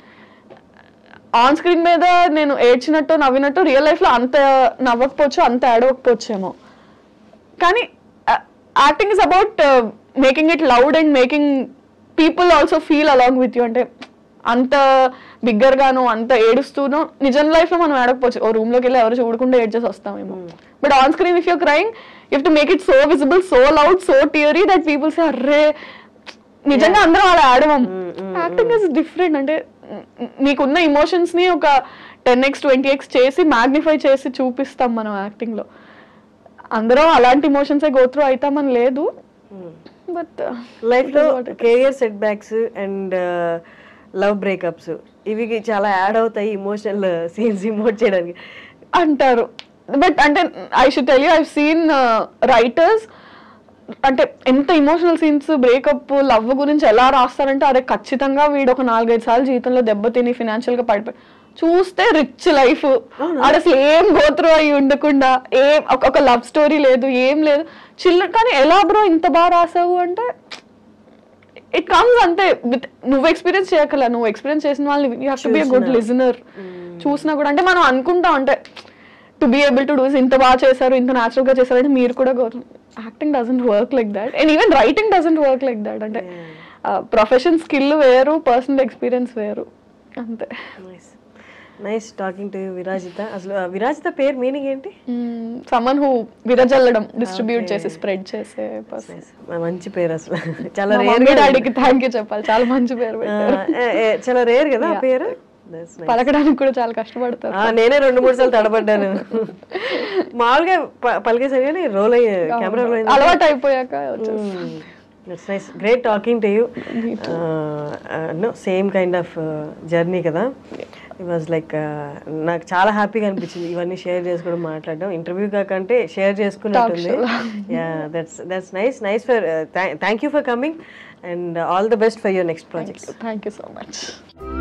ఆన్ స్క్రీన్ మీద నేను ఏడ్చినట్టు నవ్వినట్టు రియల్ లైఫ్లో అంత నవ్వకపోవచ్చు అంత ఏడవకపోవచ్చేమో కానీ acting is about making it loud and making people also feel along with you అంటే అంత బిగ్గర్ గాను అంత ఏడుస్తూనో నిజం లైఫ్ లో మనం ఏడకపోవచ్చు ఓ రూమ్ లోకి వెళ్ళి ఎవరు చూడకుండా ఏడ్ చేసి వస్తామేమో but on screen if you crying you to make it so visible so loud so teary that people say అర్రే నిజంగా అందరం అలా ఆడమం యాక్టింగ్ ఇస్ డిఫరెంట్ అంటే మ్, నీకున్న ఇమోషన్స్ ని ఒక టెన్ ఎక్స్ ట్వంటీ ఎక్స్ చేసి మ్యాగ్నిఫై చేసి చూపిస్తాం మనం యాక్టింగ్ లో అందరం అలాంటి ఇమోషన్సే గో త్రూ అవుతామని లేదు బట్ లైఫ్లో career setbacks and love breakups ఇవి చాలా యాడ్ అవుతాయి ఇమోషనల్ సీన్స్ ఇమోట్ చేయడానికి అంటారు బట్ అంటే I should tell you I seen writers అంటే ఎంత ఇమోషనల్ సీన్స్ బ్రేకప్ లవ్ గురించి ఎలా రాస్తారంటే అదే ఖచ్చితంగా వీడు ఒక నాలుగైదు సార్లు జీవితంలో దెబ్బతిని ఫినాన్షియల్ గా పడిపోయి చూస్తే రిచ్ లైఫ్ ఆడ అసలు ఏం గోత్రు అయి ఉండకుండా ఏం ఒక- ఒక లవ్ స్టోరీ లేదు ఏం లేదు చిల్ల కానీ ఎలా బ్రో ఇంత బాగా రాసావు అంటే ఇట్ కమ్స్ అంతే with- నువ్వు ఎక్స్పీరియన్స్ చేయకల నువ్వు ఎక్స్పీరియన్స్ చేసిన వాళ్ళు you have to be good listener చూసినా కూడా అంటే మనం అనుకుంటాం అంటే to be able to do ఇంత బాగా చేశారు ఇంత న్యాచురల్ గా చేశారు అంటే మీరు కూడా acting doesn't work like that and even writing doesn't work like that అంటే ప్రొఫెషన్ స్కిల్ వేరు పర్సనల్ ఎక్స్పీరియన్స్ వేరు అంతే nice nice talking to Virajita అసలు ఆ విరాజిత పేరు మీనింగ్ ఏంటి సమ్మన్ హూ విరజల్లడం డిస్ట్రిబ్యూట్ చేసి స్ప్రెడ్ చేసే పర్సన్ Nice. మంచి పేరు అసలు చాలా రేర్ డాడీకి థ్యాంక్ యూ చెప్పాలి చాలా మంచి పేరు పెట్టారు చాలా రేర్ కదా ఆ Yeah. పేరు That's nice. పలకడానికి కూడా చాలా కష్టపడతారు ఆ, నేనే రెండు మూడు సార్లు తడబడ్డాను మామూలుగా ప- పలికేసాను కానీ రోల్ అయ్యే కెమెరా రోల్ అయింది అలవాటు అయిపోయాక వచ్చేసి it's nice great talking to you no same kind of journey కదా ఇట్ వాజ్ లైక్ నాకు చాలా హ్యాపీగా అనిపించింది ఇవన్నీ షేర్ చేసుకోవడం మాట్లాడడం ఇంటర్వ్యూ కాకంటే షేర్ చేసుకున్నట్టుంది yeah that's that's nice nice for thank you for coming and all the best for your next projects thank you so much